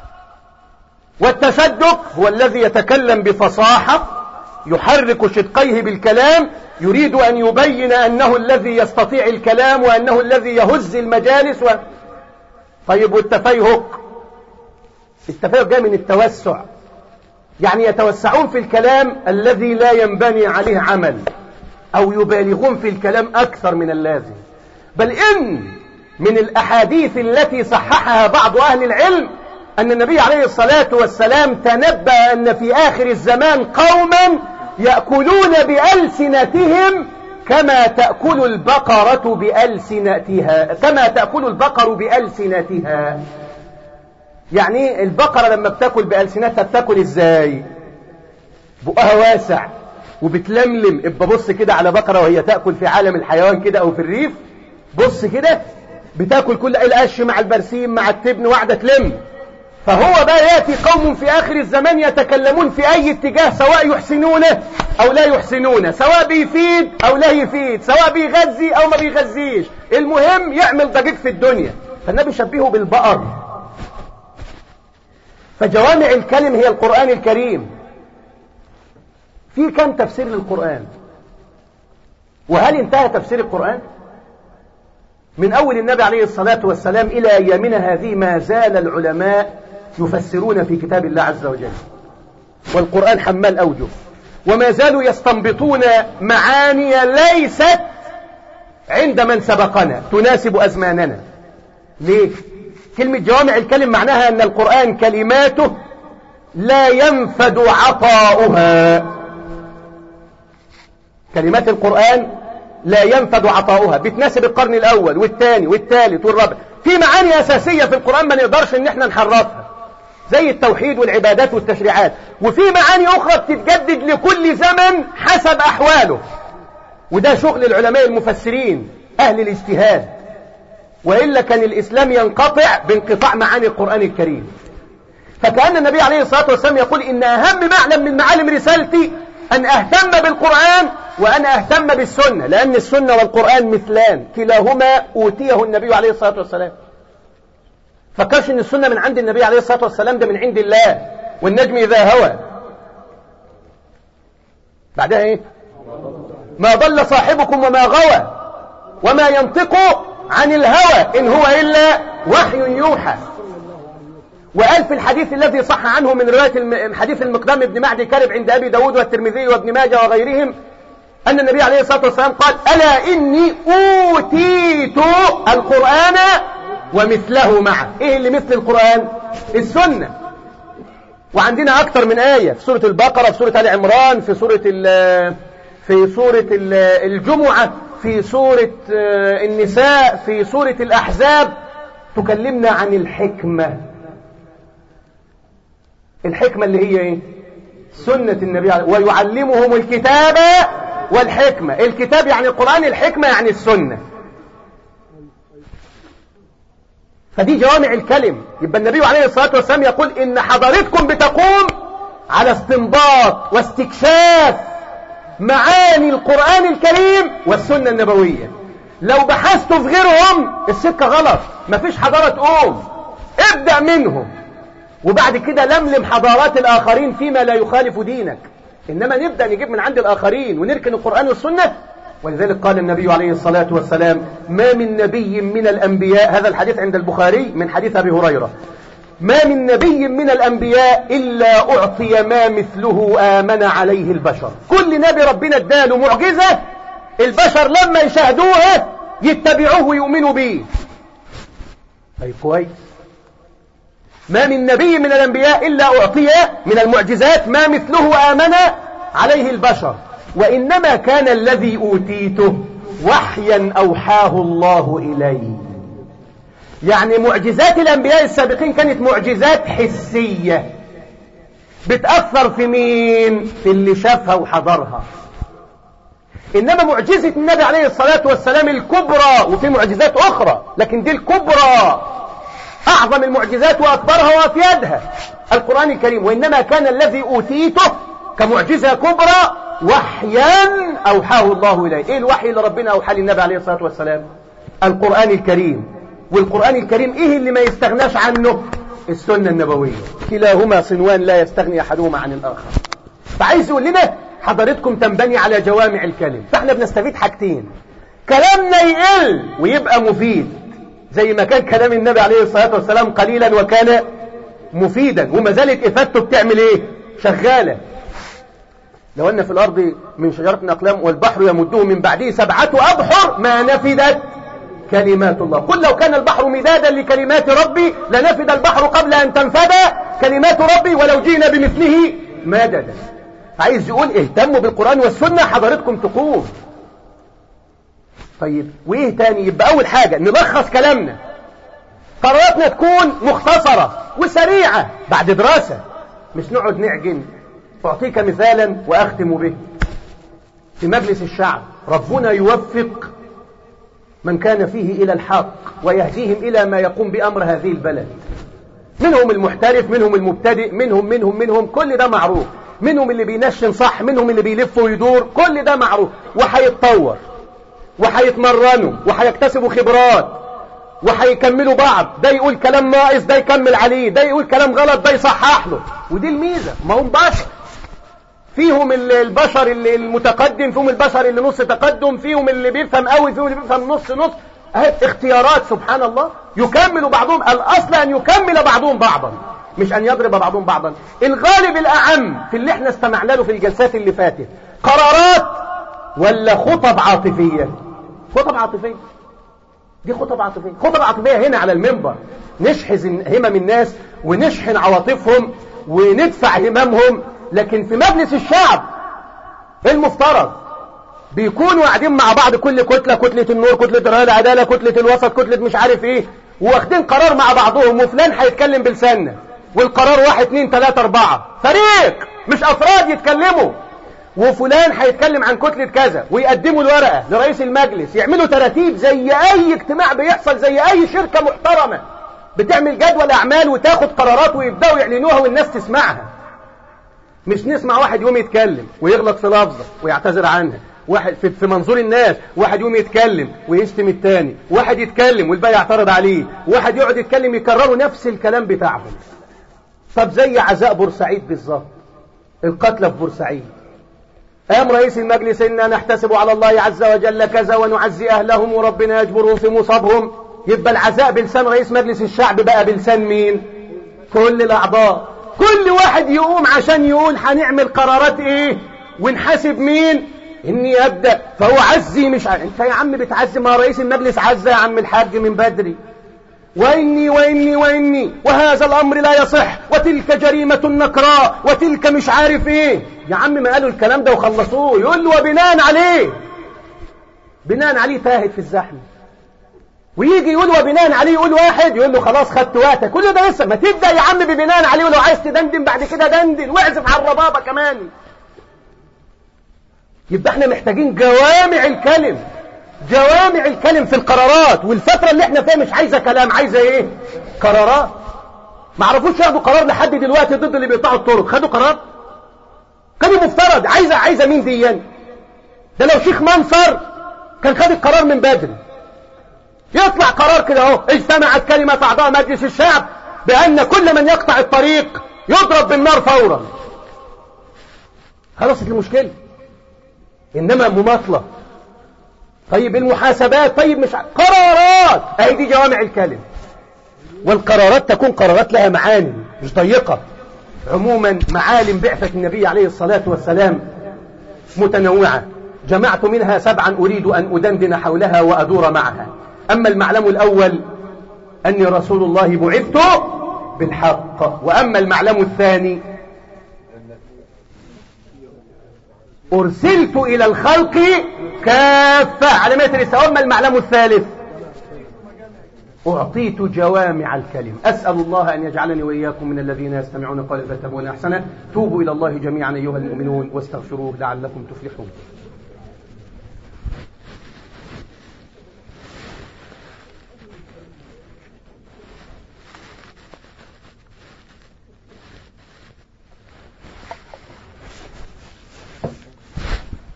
والتشدق هو الذي يتكلم بفصاحة يحرك شدقيه بالكلام يريد أن يبين أنه الذي يستطيع الكلام وأنه الذي يهز المجالس و... طيب والتفيهق التفيهق جاي من التوسع يعني يتوسعون في الكلام الذي لا ينبني عليه عمل أو يبالغون في الكلام أكثر من اللازم بل إن من الأحاديث التي صححها بعض أهل العلم أن النبي عليه الصلاة والسلام تنبأ أن في آخر الزمان قوما يأكلون بألسنتهم كما تأكل البقرة بألسنتها كما تأكل البقر بألسنتها يعني البقرة لما بتاكل بألسنتها بتاكل ازاي بقها واسع وبتلملم ابقى بص كده على بقرة وهي تأكل في عالم الحيوان كده او في الريف بص كده بتاكل كل القش مع البرسيم مع التبن وقاعدة تلم فهو بقى يأتي قوم في آخر الزمان يتكلمون في أي اتجاه سواء يحسنونه أو لا يحسنونه سواء بيفيد أو لا يفيد سواء بيغذي أو ما بيغذيش المهم يعمل ضجيج في الدنيا فالنبي شبهه بالبقر فجوامع الكلم هي القرآن الكريم في كم تفسير للقرآن وهل انتهى تفسير القرآن من أول النبي عليه الصلاة والسلام إلى أيامنا هذه ما زال العلماء يفسرون في كتاب الله عز وجل والقرآن حمال أوجه وما زالوا يستنبطون معاني ليست عند من سبقنا تناسب أزماننا ليه؟ كلمة جوامع الكلم معناها أن القرآن كلماته لا ينفد عطاؤها كلمات القرآن لا ينفد عطاؤها بتناسب القرن الأول والثاني والثالث والرابع في معاني أساسية في القرآن ما نقدرش ان احنا نحرفها زي التوحيد والعبادات والتشريعات وفي معاني أخرى بتتجدد لكل زمن حسب أحواله وده شغل العلماء المفسرين أهل الاجتهاد وإلا كان الإسلام ينقطع بانقطاع معاني القرآن الكريم فكأن النبي عليه الصلاة والسلام يقول إن أهم معلم من معالم رسالتي أن أهتم بالقرآن وأنا أهتم بالسنة لأن السنة والقرآن مثلان كلاهما أوتيه النبي عليه الصلاة والسلام فكرش ان السنة من عند النبي عليه الصلاة والسلام ده من عند الله والنجم إذا هوى بعدها ايه ما ضل صاحبكم وما غوى وما ينطق عن الهوى إن هو إلا وحي يوحى وقال في الحديث الذي صح عنه من رواية حديث المقدام بن معدي كرب عند أبي داود والترمذي وابن ماجه وغيرهم أن النبي عليه الصلاة والسلام قال ألا إني أوتيت القرآن ومثله معه إيه اللي مثل القرآن السنة وعندنا أكثر من آية في سورة البقرة في سورة آل عمران في سورة في سورة الجمعة في سورة النساء في سورة الأحزاب تكلمنا عن الحكمة الحكمة اللي هي ايه سنة النبي عليه ويعلمهم الكتاب والحكمة الكتاب يعني القرآن الحكمة يعني السنة فدي جوامع الكلم يبقى النبي عليه الصلاة والسلام يقول إن حضارتكم بتقوم على استنباط واستكشاف معاني القرآن الكريم والسنة النبوية لو بحثتوا في غيرهم السكة غلط مفيش حضارة تقوم ابدأ منهم وبعد كده لملم حضارات الآخرين فيما لا يخالف دينك إنما نبدأ نجيب من عند الآخرين ونركن القرآن والسنة ولذلك قال النبي عليه الصلاة والسلام ما من نبي من الأنبياء هذا الحديث عند البخاري من حديث أبي هريرة ما من نبي من الأنبياء إلا أعطي ما مثله آمن عليه البشر كل نبي ربنا اداله معجزة البشر لما يشاهدوها يتبعوه ويؤمنوا به طيب كويس ما من نبي من الأنبياء إلا أعطي من المعجزات ما مثله آمن عليه البشر وإنما كان الذي أوتيته وحيا أوحاه الله إليه يعني معجزات الأنبياء السابقين كانت معجزات حسية بتأثر في مين في اللي شافها وحضرها إنما معجزة النبي عليه الصلاة والسلام الكبرى وفي معجزات أخرى لكن دي الكبرى أعظم المعجزات وأكبرها وأفيادها القرآن الكريم وإنما كان الذي أوتيته كمعجزة كبرى وحيا أوحاه الله إليه إيه الوحي اللي ربنا أوحى للنبي عليه الصلاة والسلام القرآن الكريم والقرآن الكريم إيه اللي ما يستغناش عنه السنة النبوية كلاهما صنوان لا يستغني أحدهما عن الآخر فعايز يقول لنا حضرتكم تنبني على جوامع الكلم فاحنا بنستفيد حاجتين كلامنا يقل ويبقى مفيد زي ما كان كلام النبي عليه الصلاة والسلام قليلا وكان مفيدا وما زالت إفادته بتعمل إيه شغالة لو أن في الأرض من شجرة أقلام والبحر يمده من بعده سبعة أبحر ما نفدت كلمات الله قل لو كان البحر مدادا لكلمات ربي لنفد البحر قبل أن تنفد كلمات ربي ولو جينا بمثله مددا عايز يقول اهتموا بالقرآن والسنة حضرتكم تقوم طيب وايه تاني يبقى اول حاجة نلخص كلامنا قراراتنا تكون مختصرة وسريعة بعد دراسة مش نقعد نعجن أعطيك مثالا وأختم به في مجلس الشعب ربنا يوفق من كان فيه إلى الحق ويهديهم إلى ما يقوم بأمر هذه البلد منهم المحترف منهم المبتدئ منهم منهم منهم كل ده معروف منهم اللي بينشن صح منهم اللي بيلف ويدور كل ده معروف وهيتطور وهيتمرنوا وهيكتسبوا خبرات وهيكملوا بعض ده يقول كلام ناقص ده يكمل عليه ده يقول كلام غلط ده يصحح له ودي الميزة ما هم بشر فيهم البشر اللي المتقدم فيهم البشر اللي نص تقدم فيهم اللي بيفهم قوي فيهم اللي بيفهم نص نص اهي اختيارات سبحان الله يكمل بعضهم الاصل ان يكمل بعضهم بعضا مش ان يضرب بعضهم بعضا الغالب الاعم في اللي احنا استمعنا له في الجلسات اللي فاتت قرارات ولا خطب عاطفية خطب عاطفية دي خطب عاطفية خطب عاطفية هنا على المنبر نشحذ همم الناس ونشحن عواطفهم وندفع هممهم لكن في مجلس الشعب المفترض بيكونوا قاعدين مع بعض كل كتلة كتلة النور كتلة الرأي العدالة كتلة الوسط كتلة مش عارف ايه واخدين قرار مع بعضهم وفلان هيتكلم بلساننا والقرار واحد اتنين تلاتة اربعة فريق مش افراد يتكلموا وفلان هيتكلم عن كتلة كذا ويقدموا الورقة لرئيس المجلس يعملوا تراتيب زي اي اجتماع بيحصل زي اي شركة محترمة بتعمل جدول اعمال وتاخد قرارات ويبدأوا يعلنوها والناس تسمعها مش نسمع واحد يوم يتكلم ويغلط في لفظة ويعتذر عنها واحد في, في منظور الناس واحد يوم يتكلم ويشتم التاني واحد يتكلم والباقي يعترض عليه واحد يقعد يتكلم يكرروا نفس الكلام بتاعهم طب زي عزاء بورسعيد بالظبط القتلى في بورسعيد قام رئيس المجلس إنا نحتسب على الله عز وجل كذا ونعزي أهلهم وربنا يجبرهم في مصابهم يبقى العزاء بلسان رئيس مجلس الشعب بقى بلسان مين كل الأعضاء كل واحد يقوم عشان يقول هنعمل قرارات ايه ونحاسب مين اني ابدأ فهو عزي مش ع... انت يا عم بتعزي ما رئيس المجلس عزى يا عم الحاج من بدري وإني وإني وإني وهذا الأمر لا يصح وتلك جريمة نكراء وتلك مش عارف إيه يا عم ما قالوا الكلام ده وخلصوه يقول له وبناء عليه بناء عليه تاهت في الزحمة ويجي يقول وبناء عليه يقول واحد يقول له خلاص خدت وقتك كل ده لسه ما تبدأ يا عم ببناء عليه ولو عايز تدندن بعد كده دندن واعزف على الربابة كمان يبقى احنا محتاجين جوامع الكلم جوامع الكلم في القرارات والفترة اللي احنا فيها مش عايزة كلام عايزة ايه قرارات ما عرفوش ياخدوا قرار لحد دلوقتي ضد اللي بيقطعوا الطرق خدوا قرار كان مفترض عايزة عايزة مين ديان ده لو شيخ منصر كان خد القرار من بدري يطلع قرار كده اهو اجتمعت كلمة اعضاء مجلس الشعب بان كل من يقطع الطريق يضرب بالنار فورا خلصت المشكلة انما مماطلة طيب المحاسبات طيب مش ع... قرارات اهي دي جوامع الكلم والقرارات تكون قرارات لها معاني مش ضيقة عموما معالم بعثة النبي عليه الصلاة والسلام متنوعة جمعت منها سبعا أريد أن أدندن حولها وأدور معها أما المعلم الأول أني رسول الله بعثت بالحق وأما المعلم الثاني أرسلت إلى الخلق كافة على متر السواء المعلم الثالث أعطيت جوامع الكلم أسأل الله أن يجعلني وإياكم من الذين يستمعون قول فاتبعون أحسنه توبوا إلى الله جميعا أيها المؤمنون واستغفروه لعلكم تفلحون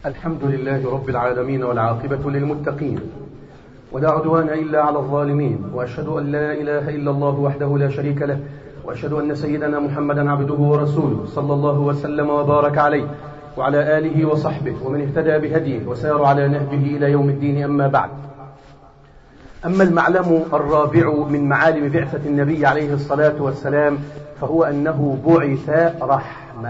الحمد لله رب العالمين والعاقبة للمتقين ولا عدوان إلا على الظالمين وأشهد أن لا إله إلا الله وحده لا شريك له وأشهد أن سيدنا محمدا عبده ورسوله صلى الله وسلم وبارك عليه وعلى آله وصحبه ومن اهتدى بهديه وسار على نهجه إلى يوم الدين أما بعد أما المعلم الرابع من معالم بعثة النبي عليه الصلاة والسلام فهو أنه بعث رحمة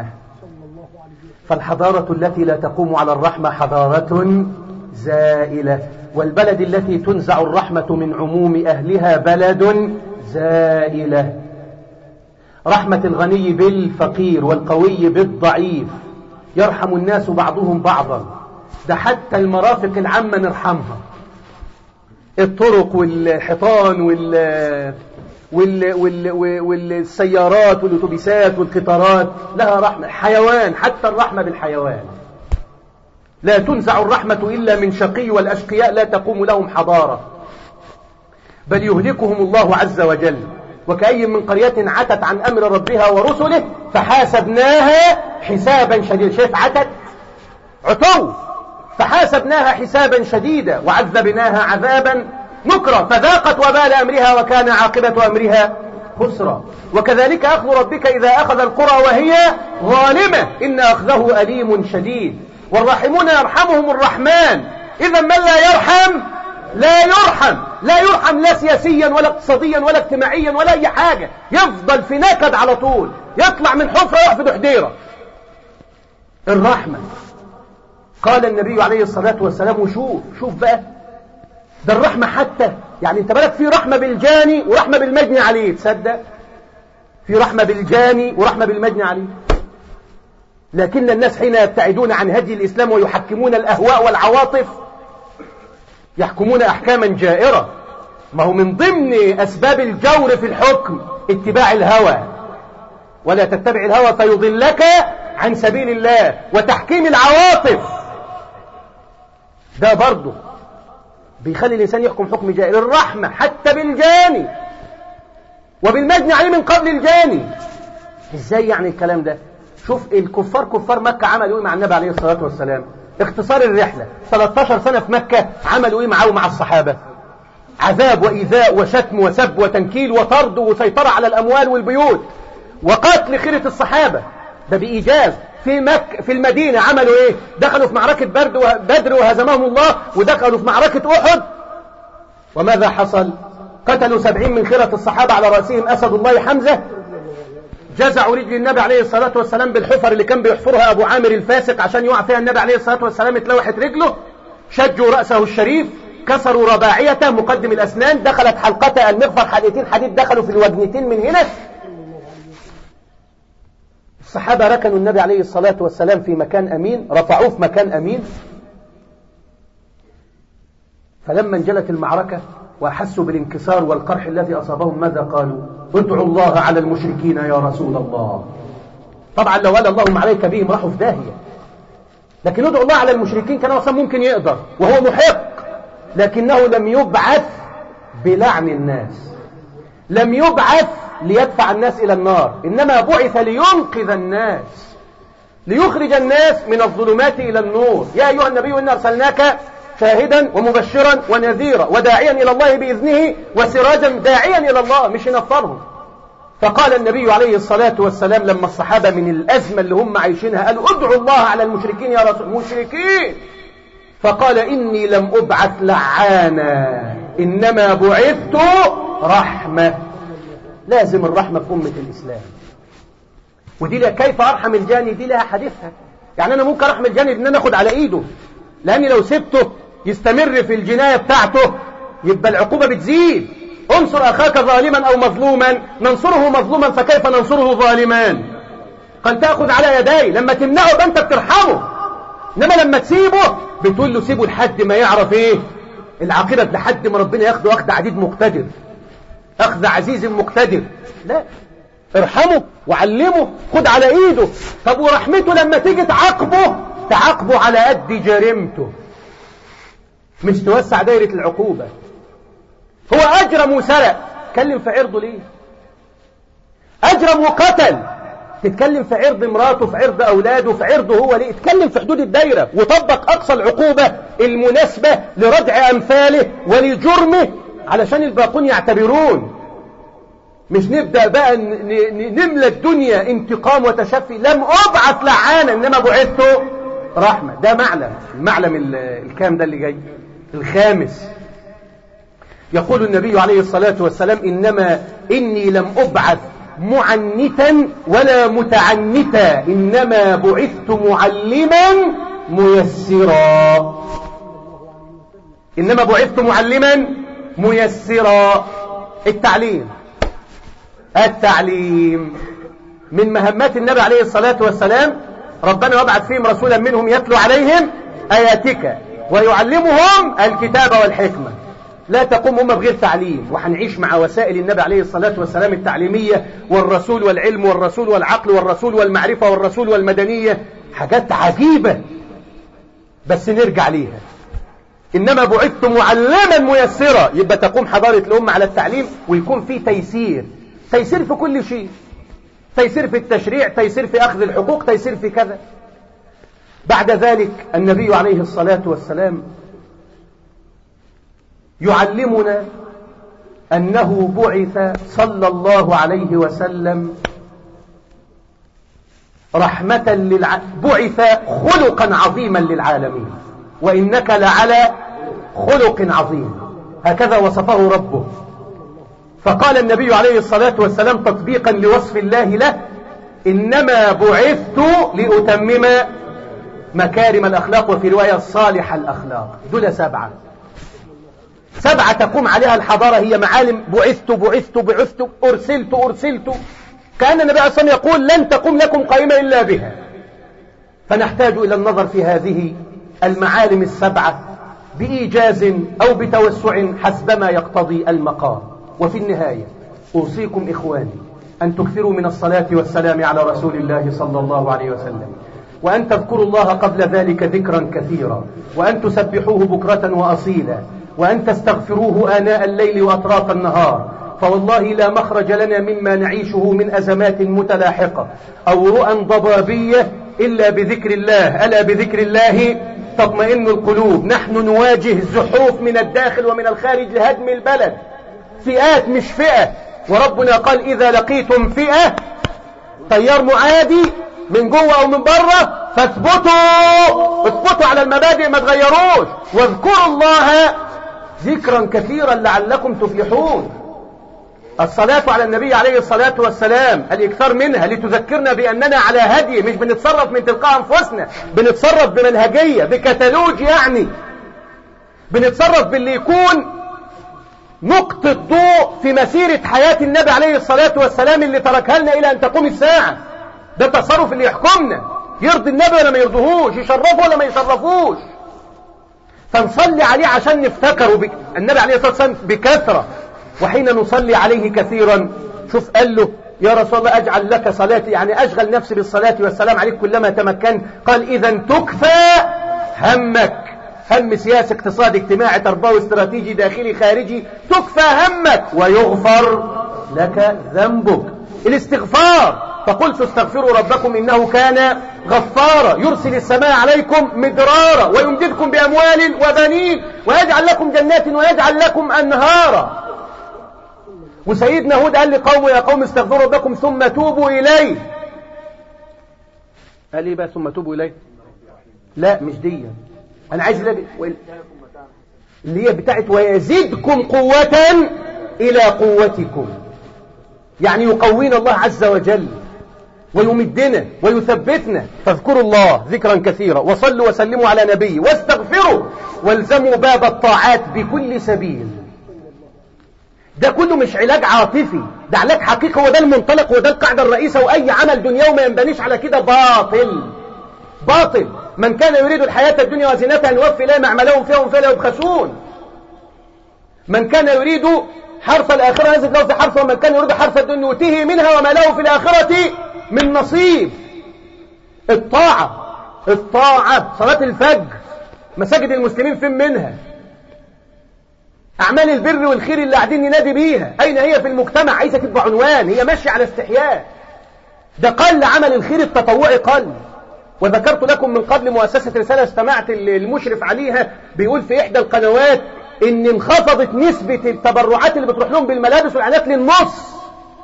فالحضارة التي لا تقوم على الرحمة حضارة زائلة والبلد التي تنزع الرحمة من عموم أهلها بلد زائلة رحمة الغني بالفقير والقوي بالضعيف يرحم الناس بعضهم بعضا ده حتى المرافق العامة نرحمها الطرق والحيطان وال وال وال والسيارات والاتوبيسات والقطارات لها رحمة حيوان حتى الرحمة بالحيوان لا تنزع الرحمة إلا من شقي والأشقياء لا تقوم لهم حضارة بل يهلكهم الله عز وجل وكأي من قرية عتت عن أمر ربها ورسله فحاسبناها حسابا شديدا شايف عتت عتو فحاسبناها حسابا شديدا وعذبناها عذابا نكرا فذاقت وبال أمرها وكان عاقبة أمرها خسرا وكذلك أخذ ربك إذا أخذ القرى وهي ظالمة إن أخذه أليم شديد والراحمون يرحمهم الرحمن إذا من لا يرحم لا يرحم لا يرحم لا سياسيا ولا اقتصاديا ولا اجتماعيا ولا أي حاجة يفضل في نكد على طول يطلع من حفرة يقف في دحديرة الرحمة قال النبي عليه الصلاة والسلام وشوف شوف بقى ده الرحمة حتى يعني انت بالك في رحمة بالجاني ورحمة بالمجني عليه تصدق في رحمة بالجاني ورحمة بالمجني عليه لكن الناس حين يبتعدون عن هدي الإسلام ويحكمون الأهواء والعواطف يحكمون أحكاما جائرة ما هو من ضمن أسباب الجور في الحكم اتباع الهوى ولا تتبع الهوى فيضلك عن سبيل الله وتحكيم العواطف ده برضه بيخلي الإنسان يحكم حكم جائر الرحمة حتى بالجاني وبالمجني عليه من قبل الجاني ازاي يعني الكلام ده شوف الكفار كفار مكة عملوا ايه مع النبي عليه الصلاة والسلام اختصار الرحلة 13 سنة في مكة عملوا ايه معاه مع الصحابة عذاب وإيذاء وشتم وسب وتنكيل وطرد وسيطرة على الأموال والبيوت وقتل خيرة الصحابة ده بإيجاز في مك في المدينة عملوا ايه دخلوا في معركة برد بدر وهزمهم الله ودخلوا في معركة أحد وماذا حصل قتلوا سبعين من خيرة الصحابة على رأسهم أسد الله حمزة جزعوا رجل النبي عليه الصلاة والسلام بالحفر اللي كان بيحفرها أبو عامر الفاسق عشان يقع فيها النبي عليه الصلاة والسلام اتلوحت رجله شجوا رأسه الشريف كسروا رباعيته مقدم الأسنان دخلت حلقته المغفر حلقتين حديد دخلوا في الوجنتين من هنا الصحابة ركنوا النبي عليه الصلاة والسلام في مكان أمين رفعوه في مكان أمين فلما انجلت المعركة وأحسوا بالانكسار والقرح الذي أصابهم ماذا قالوا ادعوا الله على المشركين يا رسول الله طبعا لو قال اللهم عليك بهم راحوا في داهية لكن ادعوا الله على المشركين كان أصلا ممكن يقدر وهو محق لكنه لم يبعث بلعن الناس لم يبعث ليدفع الناس إلى النار إنما بعث لينقذ الناس ليخرج الناس من الظلمات إلى النور يا أيها النبي إنا أرسلناك شاهدا ومبشرا ونذيرا وداعيا إلى الله بإذنه وسراجا داعيا إلى الله مش ينفرهم فقال النبي عليه الصلاة والسلام لما الصحابة من الأزمة اللي هم عايشينها قالوا ادعوا الله على المشركين يا رسول مشركين فقال إني لم أبعث لعانا إنما بعثت رحمة لازم الرحمة في أمة الإسلام ودي لها كيف أرحم الجاني دي لها حديثها يعني أنا ممكن أرحم الجاني إن أنا أخد على إيده لأني لو سبته يستمر في الجناية بتاعته يبقى العقوبة بتزيد انصر أخاك ظالما أو مظلوما ننصره مظلوما فكيف ننصره ظالما قد تأخذ على يدي لما تمنعه يبقى أنت بترحمه إنما لما تسيبه بتقول له سيبه لحد ما يعرف إيه العاقبة لحد ما ربنا ياخده أخذ عديد مقتدر أخذ عزيز مقتدر لا ارحمه وعلمه خد على ايده طب ورحمته لما تيجي تعاقبه تعاقبه على قد جريمته مش توسع دايرة العقوبة هو أجرم وسرق كلم في عرضه ليه أجرم وقتل تتكلم في عرض مراته في عرض أولاده في عرضه هو ليه اتكلم في حدود الدايرة وطبق أقصى العقوبة المناسبة لردع أمثاله ولجرمه علشان الباقون يعتبرون مش نبدأ بقى نملى الدنيا انتقام وتشفي لم أبعث لعانا إنما بعثت رحمة ده معلم المعلم الكام ده اللي جاي الخامس يقول النبي عليه الصلاة والسلام إنما إني لم أبعث معنتا ولا متعنتا إنما بعثت معلما ميسرا إنما بعثت معلما ميسرا التعليم التعليم من مهمات النبي عليه الصلاة والسلام ربنا وابعث فيهم رسولا منهم يتلو عليهم آياتك ويعلمهم الكتاب والحكمة لا تقوم أمة بغير تعليم وحنعيش مع وسائل النبي عليه الصلاة والسلام التعليمية والرسول والعلم والرسول والعقل والرسول والمعرفة والرسول والمدنية حاجات عجيبة بس نرجع ليها إنما بعثت معلما ميسرا يبقى تقوم حضارة الأمة على التعليم ويكون في تيسير تيسير في كل شيء تيسير في التشريع تيسير في أخذ الحقوق تيسير في كذا بعد ذلك النبي عليه الصلاة والسلام يعلمنا أنه بعث صلى الله عليه وسلم رحمة للع... بعث خلقا عظيما للعالمين وإنك لعلى خلق عظيم هكذا وصفه ربه فقال النبي عليه الصلاة والسلام تطبيقا لوصف الله له إنما بعثت لأتمم مكارم الأخلاق وفي رواية صالح الأخلاق دول سبعة سبعة تقوم عليها الحضارة هي معالم بعثت بعثت بعثت أرسلت أرسلت كان النبي عليه الصلاة والسلام يقول لن تقوم لكم قائمة إلا بها فنحتاج إلى النظر في هذه المعالم السبعة بإيجاز أو بتوسع حسبما يقتضي المقام وفي النهاية أوصيكم إخواني أن تكثروا من الصلاة والسلام على رسول الله صلى الله عليه وسلم وأن تذكروا الله قبل ذلك ذكرا كثيرا وأن تسبحوه بكرة وأصيلا وأن تستغفروه آناء الليل وأطراف النهار فوالله لا مخرج لنا مما نعيشه من أزمات متلاحقة أو رؤى ضبابية إلا بذكر الله ألا بذكر الله تطمئن القلوب نحن نواجه زحوف من الداخل ومن الخارج لهدم البلد فئات مش فئة وربنا قال إذا لقيتم فئة طيار معادي من جوه أو من بره فاثبتوا اثبتوا على المبادئ ما تغيروش واذكروا الله ذكرا كثيرا لعلكم تفلحون الصلاة على النبي عليه الصلاة والسلام الإكثار منها لتذكرنا بأننا على هدي مش بنتصرف من تلقاء أنفسنا بنتصرف بمنهجية بكتالوج يعني بنتصرف باللي يكون نقطة ضوء في مسيرة حياة النبي عليه الصلاة والسلام اللي تركها لنا إلى أن تقوم الساعة ده التصرف اللي يحكمنا يرضي النبي ولا ما يرضيهوش يشرفه ولا ما يشرفوش فنصلي عليه عشان نفتكره بك... النبي عليه الصلاة والسلام بكثرة وحين نصلي عليه كثيرا شوف قال له يا رسول الله أجعل لك صلاتي يعني أشغل نفسي بالصلاة والسلام عليك كلما تمكنت قال إذا تكفى همك هم سياسي اقتصادي اجتماعي تربوي استراتيجي داخلي خارجي تكفى همك ويغفر لك ذنبك الاستغفار فقلت استغفروا ربكم إنه كان غفارا يرسل السماء عليكم مدرارا ويمددكم بأموال وبنين ويجعل لكم جنات ويجعل لكم أنهارا وسيدنا هود قال لقومه يا قوم استغفروا ربكم ثم توبوا إليه قال ايه بقى ثم توبوا إليه لا مش دي أنا عايز اللي هي بتاعت ويزيدكم قوة إلى قوتكم يعني يقوينا الله عز وجل ويمدنا ويثبتنا فاذكروا الله ذكرا كثيرا وصلوا وسلموا على نبي واستغفروا والزموا باب الطاعات بكل سبيل ده كله مش علاج عاطفي ده علاج حقيقي وده المنطلق وده القاعدة الرئيسة وأي عمل دنيوي ما ينبنيش على كده باطل باطل من كان يريد الحياة الدنيا وزينتها نوفي لهم أعمالهم فيها وهم فيها يبخسون من كان يريد حرث الآخرة نزل له في حرث ومن كان يريد حرث الدنيا نؤتيه منها وما له في الآخرة من نصيب الطاعة الطاعة صلاة الفجر مساجد المسلمين فين منها أعمال البر والخير اللي قاعدين ننادي بيها أين هي في المجتمع عايزة تبقى عنوان هي ماشية على استحياء ده قل عمل الخير التطوعي قل وذكرت لكم من قبل مؤسسة رسالة استمعت المشرف عليها بيقول في إحدى القنوات إن انخفضت نسبة التبرعات اللي بتروح لهم بالملابس والعنات للنص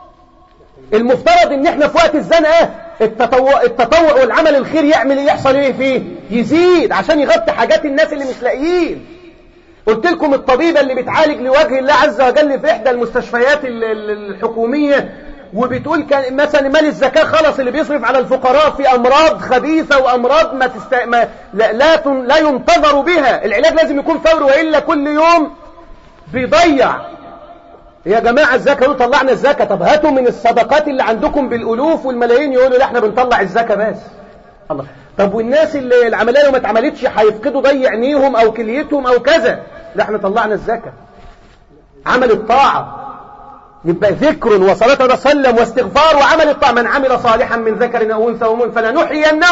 المفترض إن إحنا في وقت الزنقة التطوع, التطوع والعمل الخير يعمل إيه يحصل إيه فيه يزيد عشان يغطي حاجات الناس اللي مش لاقيين قلت لكم الطبيبة اللي بتعالج لوجه الله عز وجل في إحدى المستشفيات الحكومية وبتقول كان مثلا مال الزكاة خلص اللي بيصرف على الفقراء في أمراض خبيثة وأمراض ما, تست... ما لا, لا, تن... لا ينتظر بها العلاج لازم يكون فوري وإلا كل يوم بيضيع يا جماعة الزكاة يقولوا طلعنا الزكاة طب هاتوا من الصدقات اللي عندكم بالألوف والملايين يقولوا لا احنا بنطلع الزكاة بس الله طب والناس اللي العملية ما اتعملتش هيفقدوا ضي عينيهم أو كليتهم أو كذا لا احنا طلعنا الزكاة عمل الطاعة يبقى ذكر وصلاة وسلم واستغفار وعمل الطاعة من عمل صالحا من ذكر أو أنثى ومن فلنحيينه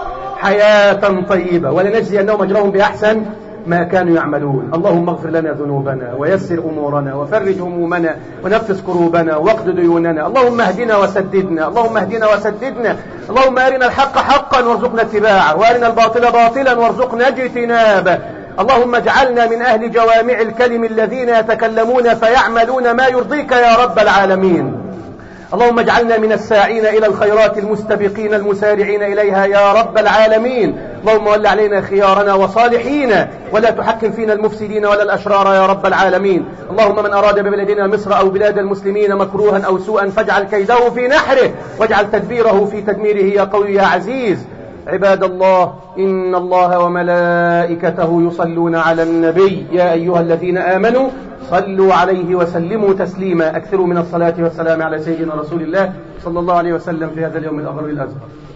حياة طيبة ولنجزينهم أجرهم بأحسن ما كانوا يعملون اللهم اغفر لنا ذنوبنا ويسر أمورنا وفرج همومنا ونفس كروبنا واقض ديوننا اللهم اهدنا وسددنا اللهم اهدنا وسددنا اللهم أرنا الحق حقا وارزقنا اتباعه وأرنا الباطل باطلا وارزقنا اجتنابه اللهم اجعلنا من أهل جوامع الكلم الذين يتكلمون فيعملون ما يرضيك يا رب العالمين اللهم اجعلنا من الساعين إلى الخيرات المستبقين المسارعين إليها يا رب العالمين اللهم ول علينا خيارنا وصالحينا ولا تحكم فينا المفسدين ولا الأشرار يا رب العالمين اللهم من أراد ببلدنا مصر أو بلاد المسلمين مكروها أو سوءا فاجعل كيده في نحره واجعل تدبيره في تدميره يا قوي يا عزيز عباد الله إن الله وملائكته يصلون على النبي يا أيها الذين آمنوا صلوا عليه وسلموا تسليما أكثروا من الصلاة والسلام على سيدنا رسول الله صلى الله عليه وسلم في هذا اليوم الأغر الأزهر